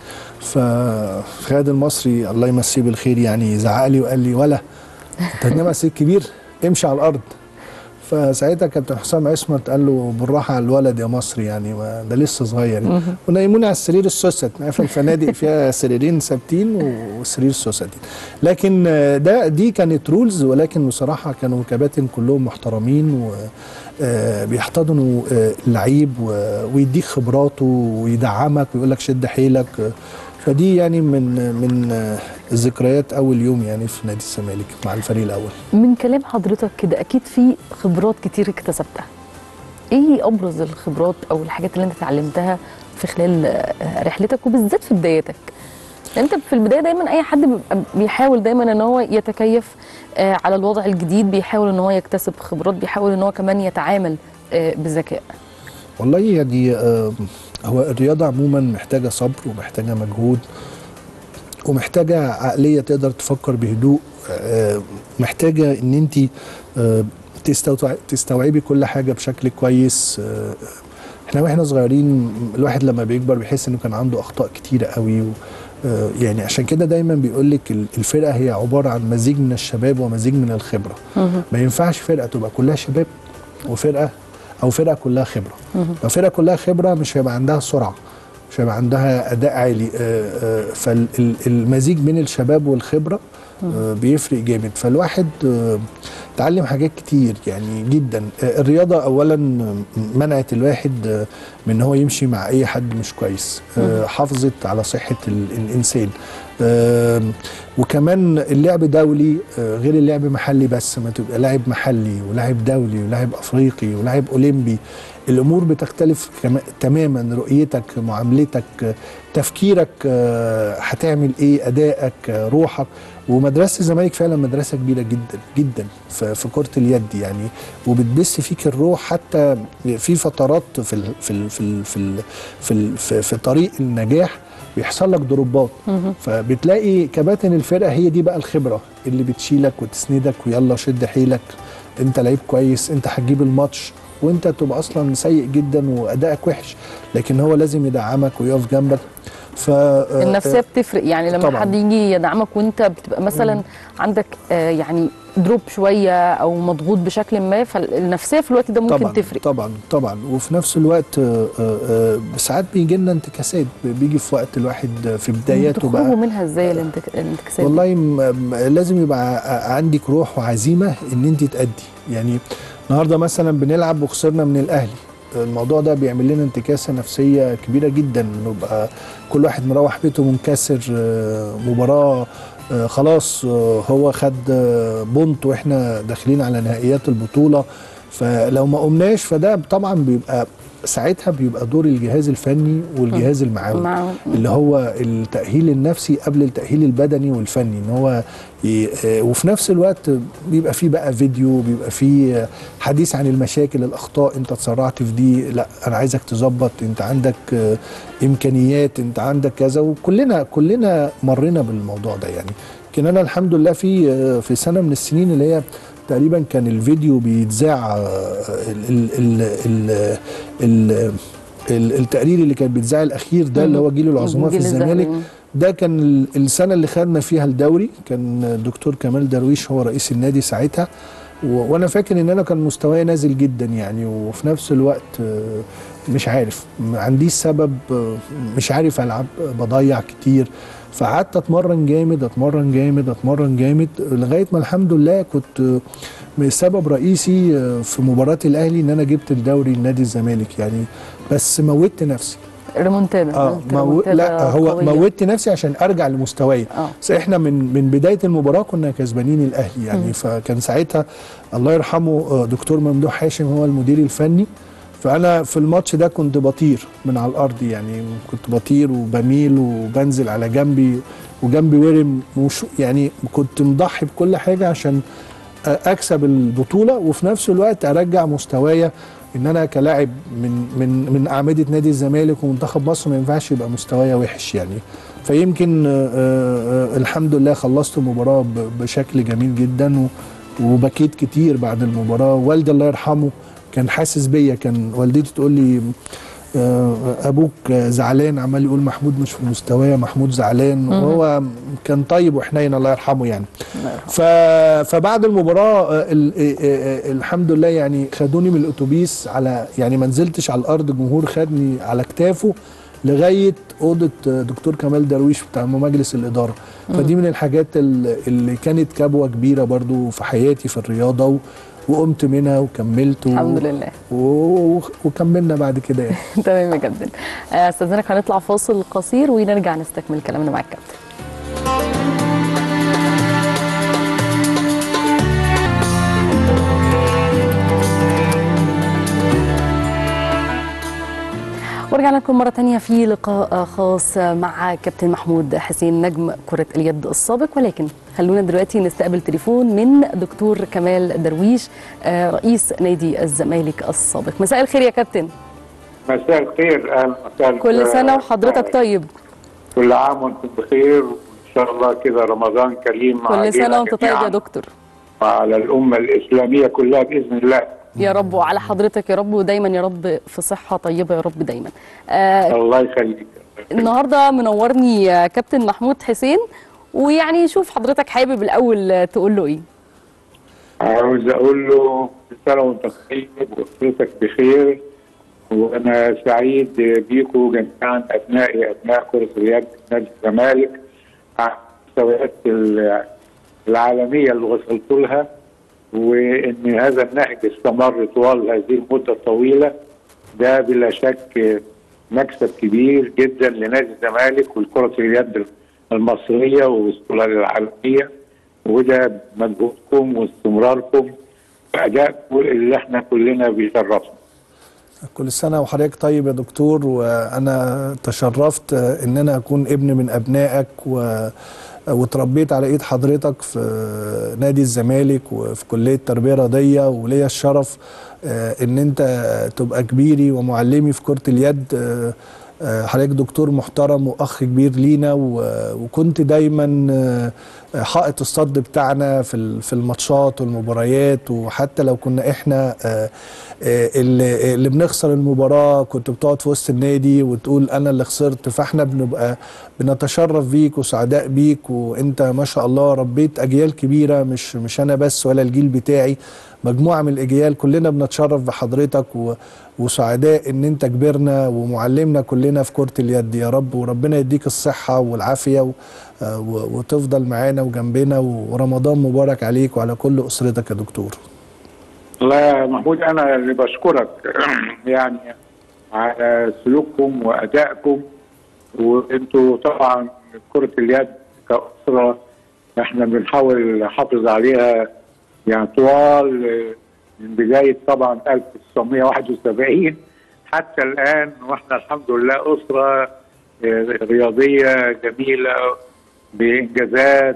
فخالد المصري الله يمسيه بالخير يعني زعق لي وقال لي ولا انت هتنام على السرير الكبير امشي على الارض فساعتها كابتن حسام عصمت قال له بالراحه على الولد يا مصري يعني ما ده لسه صغير يعني. ونيموني على السرير السوست عارف الفنادق فيها سريرين ثابتين والسرير السوست لكن آه، ده دي كانت رولز ولكن بصراحه كانوا كباتن كلهم محترمين و آه، بيحتضنوا آه، اللعيب و- ويديك خبراته ويدعمك ويقول لك شد حيلك آه، فدي يعني من من آه، ذكريات اول يوم يعني في نادي الزمالك مع الفريق الاول
من كلام حضرتك كده اكيد في خبرات كتير اكتسبتها ايه ابرز الخبرات او الحاجات اللي انت اتعلمتها في خلال آه، رحلتك وبالذات في بدايتك لان انت في البدايه دايما اي حد بيبقى بيحاول دايما ان هو يتكيف آه، على الوضع الجديد بيحاول ان هو يكتسب خبرات بيحاول ان هو كمان يتعامل آه، بذكاء
والله يعني آه، هو الرياضة عموما محتاجة صبر ومحتاجة مجهود ومحتاجة عقلية تقدر تفكر بهدوء آه، محتاجة ان انت آه، تستوع- تستوعبي كل حاجة بشكل كويس آه، احنا واحنا صغيرين الواحد لما بيكبر بيحس انه كان عنده اخطاء كتيرة قوي و آه، يعني عشان كده دايما بيقول لك الفرقة هي عبارة عن مزيج من الشباب ومزيج من الخبرة ما ينفعش فرقة تبقى كلها شباب وفرقة او فرقه كلها خبره لو فرقه كلها خبره مش هيبقى عندها سرعه مش هيبقى عندها اداء عالي فالمزيج بين الشباب والخبره آه، بيفرق جامد فالواحد آه، اتعلم حاجات كتير يعني جدا آه، الرياضه اولا منعت الواحد آه، من ان هو يمشي مع اي حد مش كويس آه، حافظت على صحه ال- الانسان آه، وكمان اللعب دولي آه، غير اللعب محلي بس ما تبقى لاعب محلي ولاعب دولي ولاعب افريقي ولاعب اولمبي الامور بتختلف كما- تماما رؤيتك معاملتك آه، تفكيرك آه، هتعمل ايه ادائك آه، روحك ومدرسه الزمالك فعلا مدرسه كبيره جدا جدا في في كره اليد يعني وبتبث فيك الروح حتى في فترات في ال في ال في ال في ال في, ال في, في طريق النجاح بيحصل لك ضربات فبتلاقي كباتن الفرقه هي دي بقى الخبره اللي بتشيلك وتسندك ويلا شد حيلك انت لعيب كويس انت هتجيب الماتش وانت تبقى اصلا سيء جدا وادائك وحش لكن هو لازم يدعمك ويقف جنبك ف
النفسيه بتفرق يعني لما
طبعاً.
حد يجي يدعمك وانت بتبقى مثلا عندك آه يعني دروب شويه او مضغوط بشكل ما فالنفسيه في الوقت ده ممكن
طبعا
تفرق
طبعا طبعا وفي نفس الوقت آه، آه، آه، ساعات بيجي لنا انتكاسات بيجي في وقت الواحد في بداياته
بتخرجوا
بقى
منها ازاي الانتك- الانتكاسات
والله م- م- لازم يبقى ع- عندك روح وعزيمه ان انت تأدي يعني النهارده مثلا بنلعب وخسرنا من الاهلي الموضوع ده بيعمل لنا انتكاسه نفسيه كبيره جدا نبقى كل واحد مروح بيته منكسر آه، مباراه آه، خلاص آه، هو خد آه، بونت واحنا داخلين على نهائيات البطوله فلو ما قمناش فده طبعا بيبقى ساعتها بيبقى دور الجهاز الفني والجهاز المعاون
معاون.
اللي هو التأهيل النفسي قبل التأهيل البدني والفني ان هو ي... آه، وفي نفس الوقت بيبقى فيه بقى فيديو بيبقى فيه آه، حديث عن المشاكل الأخطاء انت اتسرعت في دي لا انا عايزك تظبط انت عندك آه، إمكانيات انت عندك كذا وكلنا كلنا مرينا بالموضوع ده يعني لكن انا الحمد لله في آه، في سنة من السنين اللي هي تقريبا كان الفيديو بيتذاع آه، ال ال ال ال ال ال- التقرير اللي كان بيتذاع الاخير ده اللي هو جيل العظماء في
الجيل الذهبي.
الزمالك ده كان ال- السنه اللي خدنا فيها الدوري كان الدكتور كمال درويش هو رئيس النادي ساعتها و- وانا فاكر ان انا كان مستواي نازل جدا يعني وفي نفس الوقت آه، مش عارف ما عنديش سبب آه، مش عارف العب آه، بضيع كتير فقعدت اتمرن جامد اتمرن جامد اتمرن جامد لغايه ما الحمد لله كنت آه، سبب رئيسي آه، في مباراه الاهلي ان انا جبت الدوري لنادي الزمالك يعني بس موتت نفسي
ريمونتادا
اه
عملت
مو...
ريمونتادا
لا هو
قوية.
موتت نفسي عشان ارجع لمستواي
اه
بس احنا من من بدايه المباراه كنا كسبانين الاهلي يعني
مم.
فكان ساعتها الله يرحمه آه، دكتور ممدوح هاشم هو المدير الفني فانا في الماتش ده كنت بطير من على الارض يعني كنت بطير وبميل وبنزل على جنبي وجنبي ورم وش يعني كنت مضحي بكل حاجه عشان آه، اكسب البطوله وفي نفس الوقت ارجع مستوايا ان انا كلاعب من من من اعمده نادي الزمالك ومنتخب مصر ما ينفعش يبقى مستوايا وحش يعني فيمكن آه، آه، الحمد لله خلصت المباراه ب- بشكل جميل جدا و- وبكيت كتير بعد المباراه والدي الله يرحمه كان حاسس بيا كان والدتي تقول لي آه، ابوك زعلان عمال يقول محمود مش في مستواه محمود زعلان وهو كان طيب وحنين الله يرحمه يعني ف... فبعد المباراه آه، ال... آه، آه، آه، الحمد لله يعني خدوني من الاتوبيس على يعني ما نزلتش على الارض الجمهور خدني على كتافه لغايه اوضه آه، دكتور كمال درويش بتاع مجلس الاداره فدي من الحاجات ال- اللي كانت كبوه كبيره برضو في حياتي في الرياضه و... وقمت منها وكملت و...
الحمد لله
و... و... وكملنا بعد كده يعني
تمام يا كابتن آه، استاذنك هنطلع فاصل قصير ونرجع نستكمل كلامنا مع الكابتن ورجعنا لكم مرة تانية في لقاء خاص مع كابتن محمود حسين نجم كرة اليد السابق ولكن خلونا دلوقتي نستقبل تليفون من دكتور كمال درويش آه، رئيس نادي الزمالك السابق مساء الخير يا كابتن
مساء الخير اهلا وسهلا
كل سنة وحضرتك طيب
كل عام وانتم بخير وان شاء الله كده رمضان كريم
كل
علينا
سنة وانت طيب
جميعاً
يا دكتور
وعلى الامه الاسلاميه كلها باذن الله
يا رب وعلى حضرتك يا رب ودايما يا رب في صحة طيبة يا رب دايما آه
الله يخليك
النهاردة منورني يا كابتن محمود حسين ويعني شوف حضرتك حابب الأول تقول له إيه
عاوز اقول له كل سنه وانت طيب واسرتك بخير وانا سعيد بيكم جميعا ابنائي ابناء كره اليد نادي الزمالك على المستويات ال- العالميه اللي وصلت لها وان هذا النهج استمر طوال هذه المده الطويله ده بلا شك مكسب كبير جدا لنادي الزمالك والكره اليد المصريه ووصولها للعالميه وده مجهودكم واستمراركم وادائكم اللي احنا كلنا بيشرفنا.
كل سنة وحضرتك طيب يا دكتور وأنا تشرفت ان أنا أكون ابن من أبنائك و وتربيت على ايد حضرتك في نادي الزمالك وفي كليه تربيه رياضيه وليا الشرف آه، ان انت تبقى كبيري ومعلمي في كره اليد آه، آه، حضرتك دكتور محترم واخ كبير لينا و- وكنت دايما آه، حائط الصد بتاعنا في ال- في الماتشات والمباريات وحتى لو كنا احنا آه، آه، اللي اللي بنخسر المباراه كنت بتقعد في وسط النادي وتقول انا اللي خسرت فاحنا بنبقى بنتشرف بيك وسعداء بيك وانت ما شاء الله ربيت اجيال كبيره مش مش انا بس ولا الجيل بتاعي مجموعه من الاجيال كلنا بنتشرف بحضرتك و وسعداء ان انت كبرنا ومعلمنا كلنا في كره اليد يا رب وربنا يديك الصحه والعافيه و آه، و- وتفضل معانا وجنبنا ورمضان مبارك عليك وعلى كل اسرتك يا دكتور
والله يا محمود انا اللي بشكرك يعني على سلوككم وادائكم وانتوا طبعا كره اليد كاسره احنا بنحاول نحافظ عليها يعني طوال آه، من بدايه طبعا 1971 حتى الان واحنا الحمد لله اسره آه، رياضيه جميله بانجازات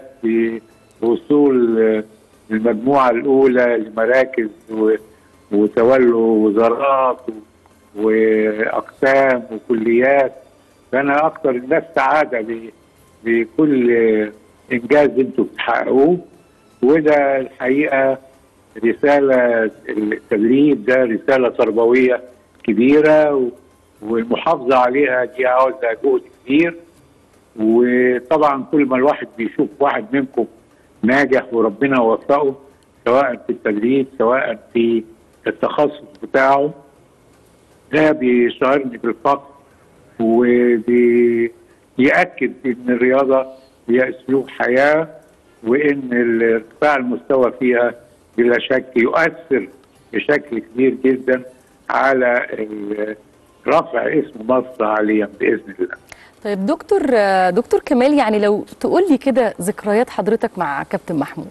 بوصول آه، المجموعه الاولى لمراكز و- وتولوا وزارات و- واقسام وكليات فانا اكثر الناس سعاده ب- بكل انجاز انتم بتحققوه وده الحقيقه رساله التدريب ده رساله تربويه كبيره و- والمحافظه عليها دي عاوزه جهد كبير وطبعا كل ما الواحد بيشوف واحد منكم ناجح وربنا وفقه سواء في التدريب سواء في التخصص بتاعه ده بيشعرني بالفخر وبيأكد ان الرياضه هي اسلوب حياه وان ارتفاع المستوى فيها بلا شك يؤثر بشكل كبير جدا على ال- رفع اسم مصر عاليا باذن الله.
طيب دكتور آه، دكتور كمال يعني لو تقول لي كده ذكريات حضرتك مع كابتن محمود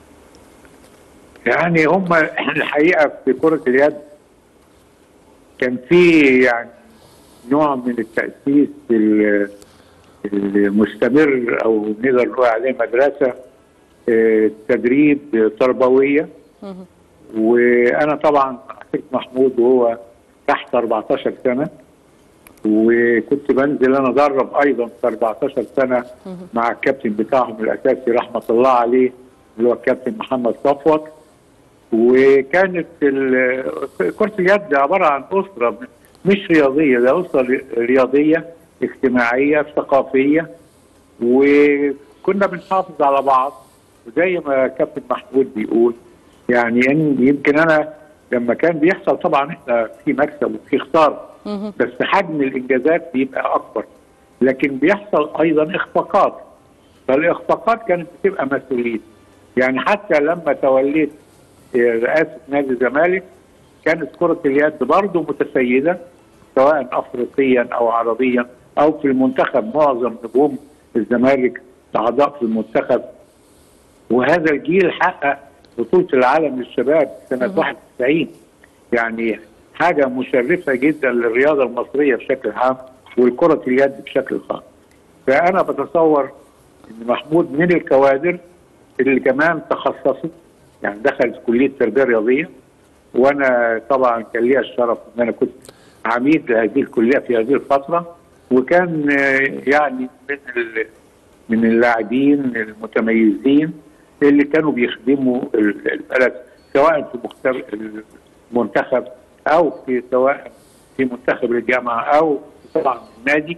يعني هم الحقيقه في كره اليد كان في يعني نوع من التاسيس ال- المستمر او نقدر نقول عليه مدرسه آه، تدريب تربويه وانا طبعا عرفت محمود وهو تحت 14 سنه وكنت بنزل انا ادرب ايضا في 14 سنه مع الكابتن بتاعهم الاساسي رحمه الله عليه اللي هو الكابتن محمد صفوت وكانت ال- كرة اليد عبارة عن أسرة مش رياضية ده أسرة رياضية اجتماعية ثقافية وكنا بنحافظ على بعض وزي ما كابتن محمود بيقول يعني إن يمكن أنا لما كان بيحصل طبعا احنا في مكسب وفي خسارة بس حجم الإنجازات بيبقى أكبر لكن بيحصل أيضا إخفاقات فالإخفاقات كانت بتبقى مسؤولية يعني حتى لما توليت رئاسه نادي الزمالك كانت كره اليد برضه متسيده سواء افريقيا او عربيا او في المنتخب معظم نجوم الزمالك اعضاء في المنتخب وهذا الجيل حقق بطوله العالم للشباب سنه 91 يعني حاجه مشرفه جدا للرياضه المصريه بشكل عام والكره اليد بشكل خاص فانا بتصور ان محمود من الكوادر اللي كمان تخصصت يعني دخلت كليه تربيه رياضيه وانا طبعا كان ليا الشرف ان انا كنت عميد لهذه الكليه في هذه الفتره وكان آه، يعني من ال- من اللاعبين المتميزين اللي كانوا بيخدموا ال- البلد سواء في مختار المنتخب او في سواء في منتخب الجامعه او طبعا النادي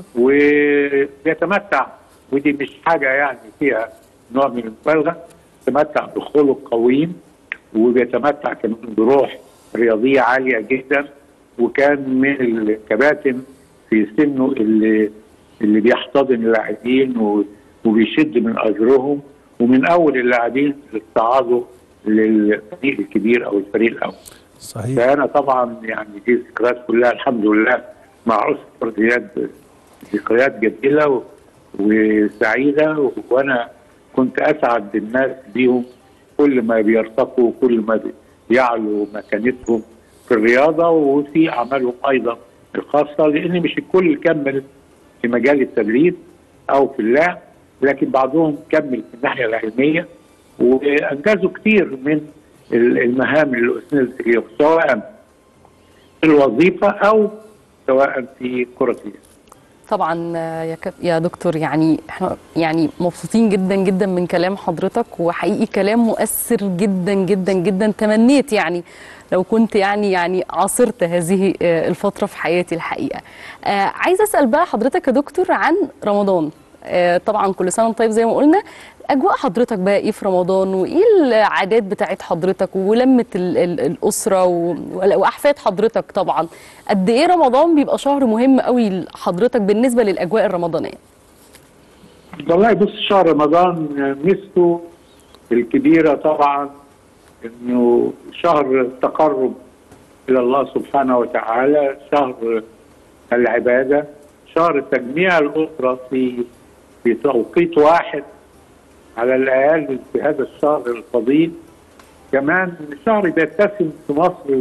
وبيتمتع ودي مش حاجه يعني فيها نوع من المبالغه يتمتع بخلق قويم وبيتمتع كمان بروح رياضيه عاليه جدا وكان من الكباتن في سنه اللي اللي بيحتضن اللاعبين و- وبيشد من اجرهم ومن اول اللاعبين اللي استعاضوا للفريق الكبير او الفريق الاول.
صحيح
فانا طبعا يعني دي ذكريات كلها الحمد لله مع اسره اليد ذكريات جميله و- وسعيده وانا كنت اسعد الناس بيهم كل ما بيرتقوا كل ما بيعلوا مكانتهم في الرياضه وفي اعمالهم ايضا الخاصه لان مش الكل كمل في مجال التدريب او في اللعب لكن بعضهم كمل في الناحيه العلميه وانجزوا كتير من ال- المهام اللي اسندت اليهم سواء في الوظيفه او سواء في كره اليد.
طبعا آه، يا كاب يا دكتور يعني احنا يعني مبسوطين جدا جدا من كلام حضرتك وحقيقي كلام مؤثر جدا جدا جدا تمنيت يعني لو كنت يعني يعني عاصرت هذه آه، الفترة في حياتي الحقيقة. آه، عايزة أسأل بقى حضرتك يا دكتور عن رمضان. آه، طبعا كل سنة وانت طيب زي ما قلنا أجواء حضرتك بقى إيه في رمضان وإيه العادات بتاعت حضرتك ولمة ال- ال- الأسرة و- وأحفاد حضرتك طبعا قد إيه رمضان بيبقى شهر مهم قوي لحضرتك بالنسبة للأجواء الرمضانية
والله بص شهر رمضان ميزته الكبيره طبعا انه شهر التقرب الى الله سبحانه وتعالى شهر العباده شهر تجميع الاسره في في توقيت واحد على الاقل في هذا الشهر الفضيل كمان شهر بيتسم في مصر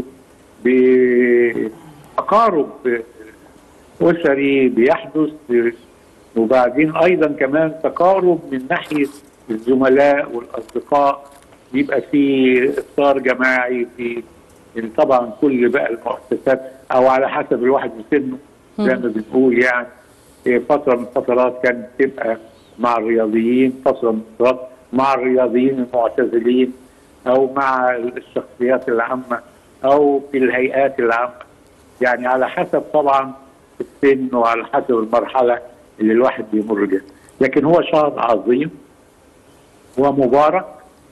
بتقارب اسري بيحدث وبعدين ايضا كمان تقارب من ناحيه الزملاء والاصدقاء بيبقى في افطار جماعي في طبعا كل بقى المؤسسات او على حسب الواحد وسنه زي ما بنقول يعني إيه فتره من الفترات كانت تبقى مع الرياضيين فتره من الفترات مع الرياضيين المعتزلين او مع الشخصيات العامه او في الهيئات العامه يعني على حسب طبعا السن وعلى حسب المرحله اللي الواحد بيمر بيها لكن هو شهر عظيم ومبارك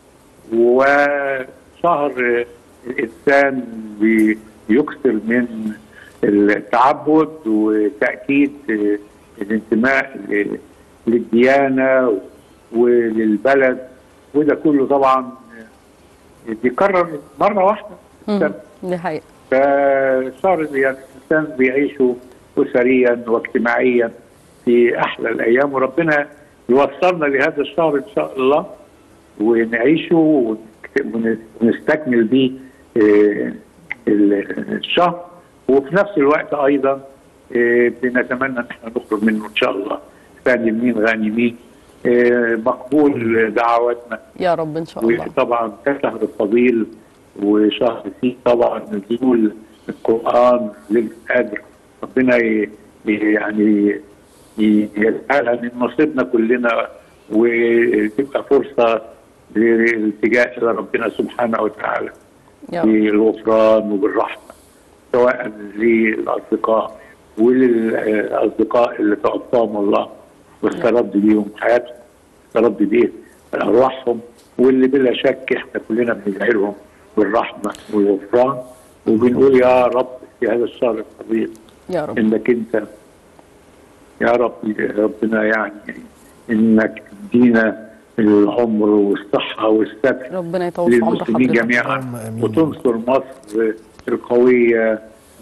وشهر الانسان بي- بيكثر من التعبد وتاكيد الانتماء ل- للديانه وللبلد وده كله طبعا بيكرر مره واحده في
مم.
السنة.
دي حقيقة
فصار يعني الانسان بيعيشه اسريا واجتماعيا في احلى الايام وربنا يوصلنا لهذا الشهر ان شاء الله ونعيشه ونك- ونستكمل به آه، ال- الشهر وفي نفس الوقت ايضا آه، بنتمنى ان احنا نخرج منه ان شاء الله سالمين غانمين آه، مقبول دعواتنا
يا رب إن شاء الله
وطبعا شهر فضيل وشهر فيه طبعا نزول القران للقدر ربنا ي- ي- يعني ي- يجعلها من نصيبنا كلنا وتبقى فرصه للالتجاء الى ربنا سبحانه وتعالى
يا رب
بالغفران وبالرحمه سواء للاصدقاء وللاصدقاء اللي توفاهم الله واسترد بيهم حياتهم استرد بيه ارواحهم واللي بلا شك احنا كلنا بندعي لهم بالرحمه والغفران وبنقول يا رب في هذا الشهر الفضيل
يا رب
انك انت يا رب ربنا يعني انك تدينا العمر والصحه والستر
ربنا يطول في عمر
للمسلمين
حضرتك
جميعا
اللهم آمين.
وتنصر مصر القوية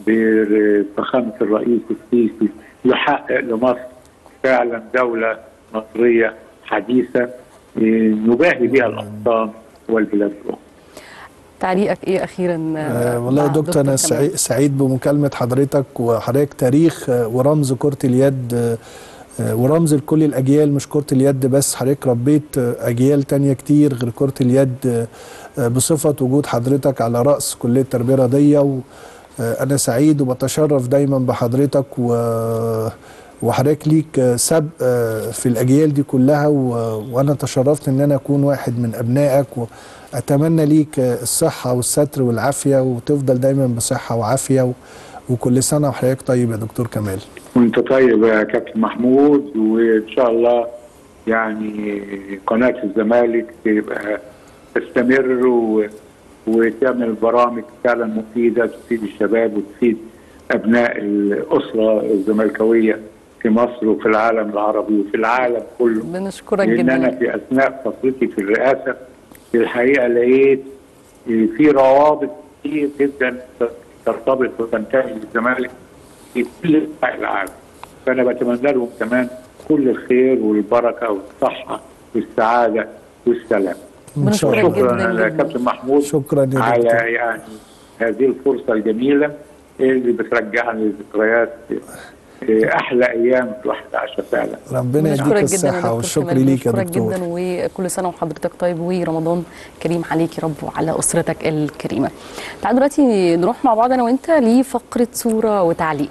بفخامة الرئيس السيسي يحقق لمصر فعلا دولة مصرية حديثة إيه، نباهي بها الأوطان والبلاد الأخرى
تعليقك إيه أخيرا
آه والله يا
مع
دكتور انا
كمال؟
سعيد, سعيد بمكالمه حضرتك وحضرتك تاريخ آه، ورمز كره اليد آه، آه، ورمز لكل الاجيال مش كره اليد بس حضرتك ربيت آه، اجيال تانية كتير غير كره اليد آه، آه، بصفه وجود حضرتك على راس كليه التربيه الرياضيه وانا سعيد وبتشرف دايما بحضرتك و وحضرتك ليك آه، سبق آه، في الاجيال دي كلها و... وانا تشرفت ان انا اكون واحد من ابنائك واتمنى ليك آه، الصحه والستر والعافيه وتفضل دايما بصحه وعافيه و... وكل سنه وحضرتك طيب يا دكتور كمال
وانت طيب يا كابتن محمود وان شاء الله يعني قناه الزمالك تبقى تستمر و... وتعمل برامج فعلا مفيده تفيد الشباب وتفيد ابناء الاسره الزملكاويه في مصر وفي العالم العربي وفي العالم كله
بنشكرك
لان انا
جدا
في اثناء فترتي في الرئاسه في الحقيقه لقيت في روابط كتير جدا ترتبط وتنتهي بالزمالك في كل انحاء العالم فانا بتمنى لهم كمان كل الخير والبركه والصحه والسعاده والسلام
ان شاء
بنشكرك
الله
جدا
شكرا يا
جدا.
كابتن محمود
شكرا يا
على
دكتور
يعني هذه الفرصه الجميله اللي بترجعني لذكريات آه، احلى ايام الواحد عاشها فعلا
ربنا يديك
بنشكرك جدا يا
الصحه
دكتور
والشكر
كمال،
ليك يا
بنشكرك
دكتور
جدا وكل سنه وحضرتك طيب ورمضان كريم عليك يا رب وعلى اسرتك الكريمه. تعال دلوقتي نروح مع بعض انا وانت لفقره صوره وتعليق.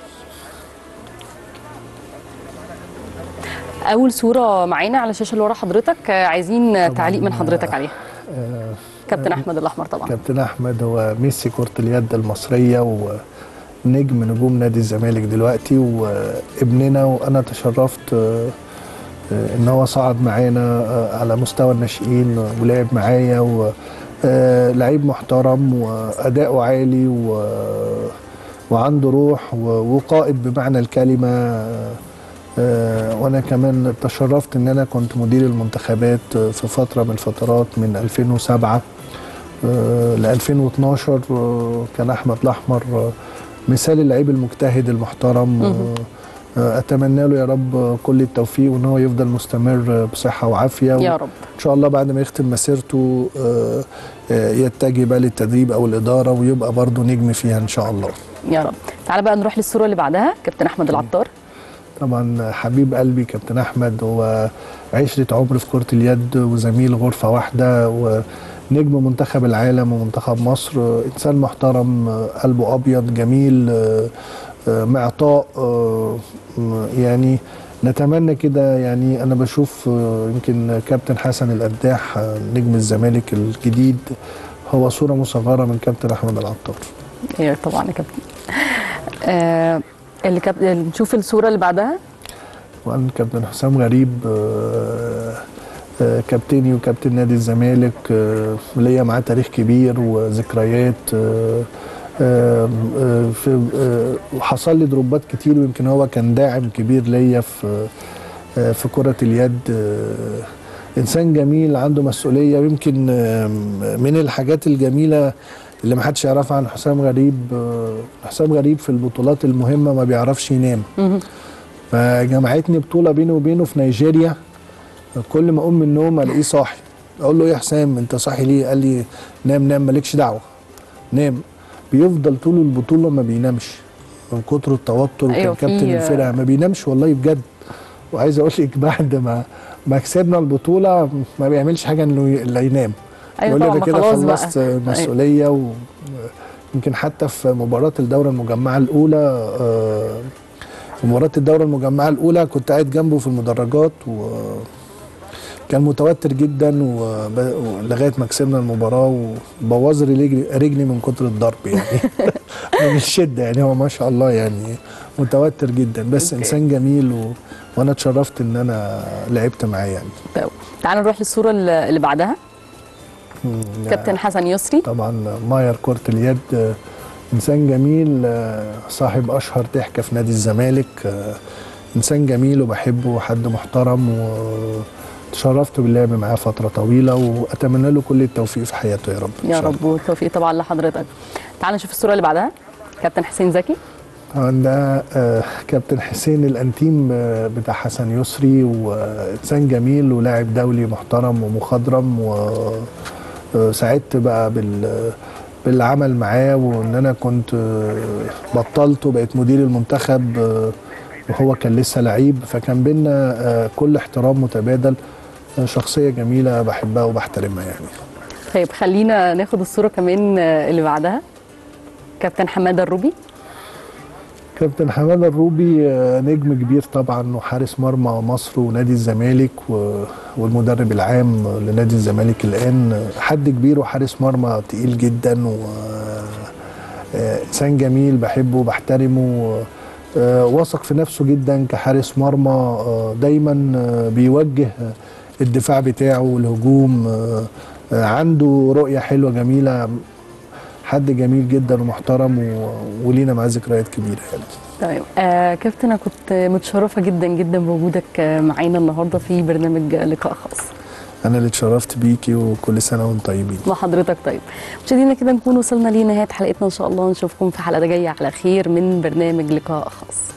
اول صوره معانا على الشاشه اللي ورا حضرتك آه، عايزين تعليق من حضرتك عليها.
آه،
كابتن احمد الاحمر طبعا.
كابتن احمد هو ميسي كره اليد المصريه ونجم نجوم نادي الزمالك دلوقتي وابننا وانا تشرفت آه، آه، ان هو صعد معانا آه، على مستوى الناشئين ولعب معايا و آه، لعيب محترم واداؤه عالي و وعنده روح و- وقائد بمعنى الكلمه آه، آه، وانا كمان تشرفت ان انا كنت مدير المنتخبات آه، في فتره من الفترات من 2007 ل 2012 آه، كان احمد الاحمر آه، مثال اللعيب المجتهد المحترم آه، آه، اتمنى له يا رب كل التوفيق وان هو يفضل مستمر آه، بصحه وعافيه
يا
و-
رب.
ان شاء الله بعد ما يختم مسيرته آه، آه، يتجه بقى للتدريب او الاداره ويبقى برضه نجم فيها ان شاء الله
يا رب. تعال بقى نروح للصوره اللي بعدها كابتن احمد العطار.
طبعا حبيب قلبي كابتن احمد هو عشره عمر في كره اليد وزميل غرفه واحده ونجم منتخب العالم ومنتخب مصر انسان محترم قلبه ابيض جميل معطاء يعني نتمنى كده يعني انا بشوف يمكن كابتن حسن القداح نجم الزمالك الجديد هو صوره مصغره من كابتن احمد العطار
ايوه طبعا يا كابتن. آه اللي كاب... نشوف الصوره اللي بعدها.
وأنا كابتن حسام غريب آه، آه، كابتني وكابتن نادي الزمالك آه، ليا معاه تاريخ كبير وذكريات آه، آه، آه، في آه، وحصل لي ضربات كتير ويمكن هو كان داعم كبير ليا في آه، في كرة اليد آه، إنسان جميل عنده مسؤولية ويمكن آه، من الحاجات الجميلة اللي ما حدش يعرفها عن حسام غريب آه، حسام غريب في البطولات المهمة ما بيعرفش ينام فجمعتني بطوله بيني وبينه في نيجيريا كل ما اقوم من النوم الاقيه صاحي اقول له ايه يا حسام انت صاحي ليه قال لي نام نام مالكش دعوه نام بيفضل طول البطوله ما بينامش من كتر التوتر
أيوة،
وكان
في-
كابتن الفرقه ما بينامش والله بجد وعايز اقول لك بعد ما ما كسبنا البطوله ما بيعملش حاجه انه الا ينام
ايوه
يقول لي
طبعا
ده
ما
كده
خلاص بقى.
خلصت مسؤوليه و يمكن حتى في مباراه الدوره المجمعه الاولى آه، في مباراه الدوره المجمعه الاولى كنت قاعد جنبه في المدرجات و كان متوتر جدا وب- ولغايه ما كسبنا المباراه وبوظ لي رجلي رجلي من كتر الضرب يعني من الشده يعني هو ما شاء الله يعني متوتر جدا بس
أوكي.
انسان جميل و... وانا اتشرفت ان انا لعبت معاه يعني
طيب. تعال نروح للصوره اللي اللي بعدها.
مم،
كابتن حسن يسري.
طبعا ماير كرة اليد آه، إنسان جميل آه، صاحب أشهر ضحكة في نادي الزمالك آه، إنسان جميل وبحبه وحد محترم وتشرفت باللعب معاه فترة طويلة وأتمنى له كل التوفيق في حياته يا رب إن
يا
شاء
رب والتوفيق طبعا لحضرتك. تعال نشوف الصوره اللي بعدها. كابتن حسين زكي.
طبعا ده آه، كابتن حسين الانتيم آه، بتاع حسن يسري وانسان جميل ولاعب دولي محترم ومخضرم وسعدت بقى بال بالعمل معاه وان انا كنت آه، بطلت وبقيت مدير المنتخب آه، وهو كان لسه لعيب فكان بينا آه، كل احترام متبادل آه، شخصيه جميله بحبها وبحترمها يعني
طيب خلينا ناخد الصوره كمان آه، اللي بعدها. كابتن حماده الروبي.
كابتن حماده الروبي آه، نجم كبير طبعا وحارس مرمى مصر ونادي الزمالك و- والمدرب العام لنادي الزمالك الان آه، حد كبير وحارس مرمى تقيل جدا و آه، انسان جميل بحبه وبحترمه آه، واثق في نفسه جدا كحارس مرمى آه، دايما آه، بيوجه آه، الدفاع بتاعه والهجوم آه، آه، عنده رؤيه حلوه جميله حد جميل جدا ومحترم و... ولينا معاه ذكريات كبيره يعني
تمام آه كابتن انا كنت متشرفه جدا جدا بوجودك آه، معانا النهارده في برنامج لقاء خاص
انا اللي اتشرفت بيكي وكل سنه وانتم طيبين
وحضرتك طيب مشاهدينا كده نكون وصلنا لنهايه حلقتنا ان شاء الله نشوفكم في حلقه جايه على خير من برنامج لقاء خاص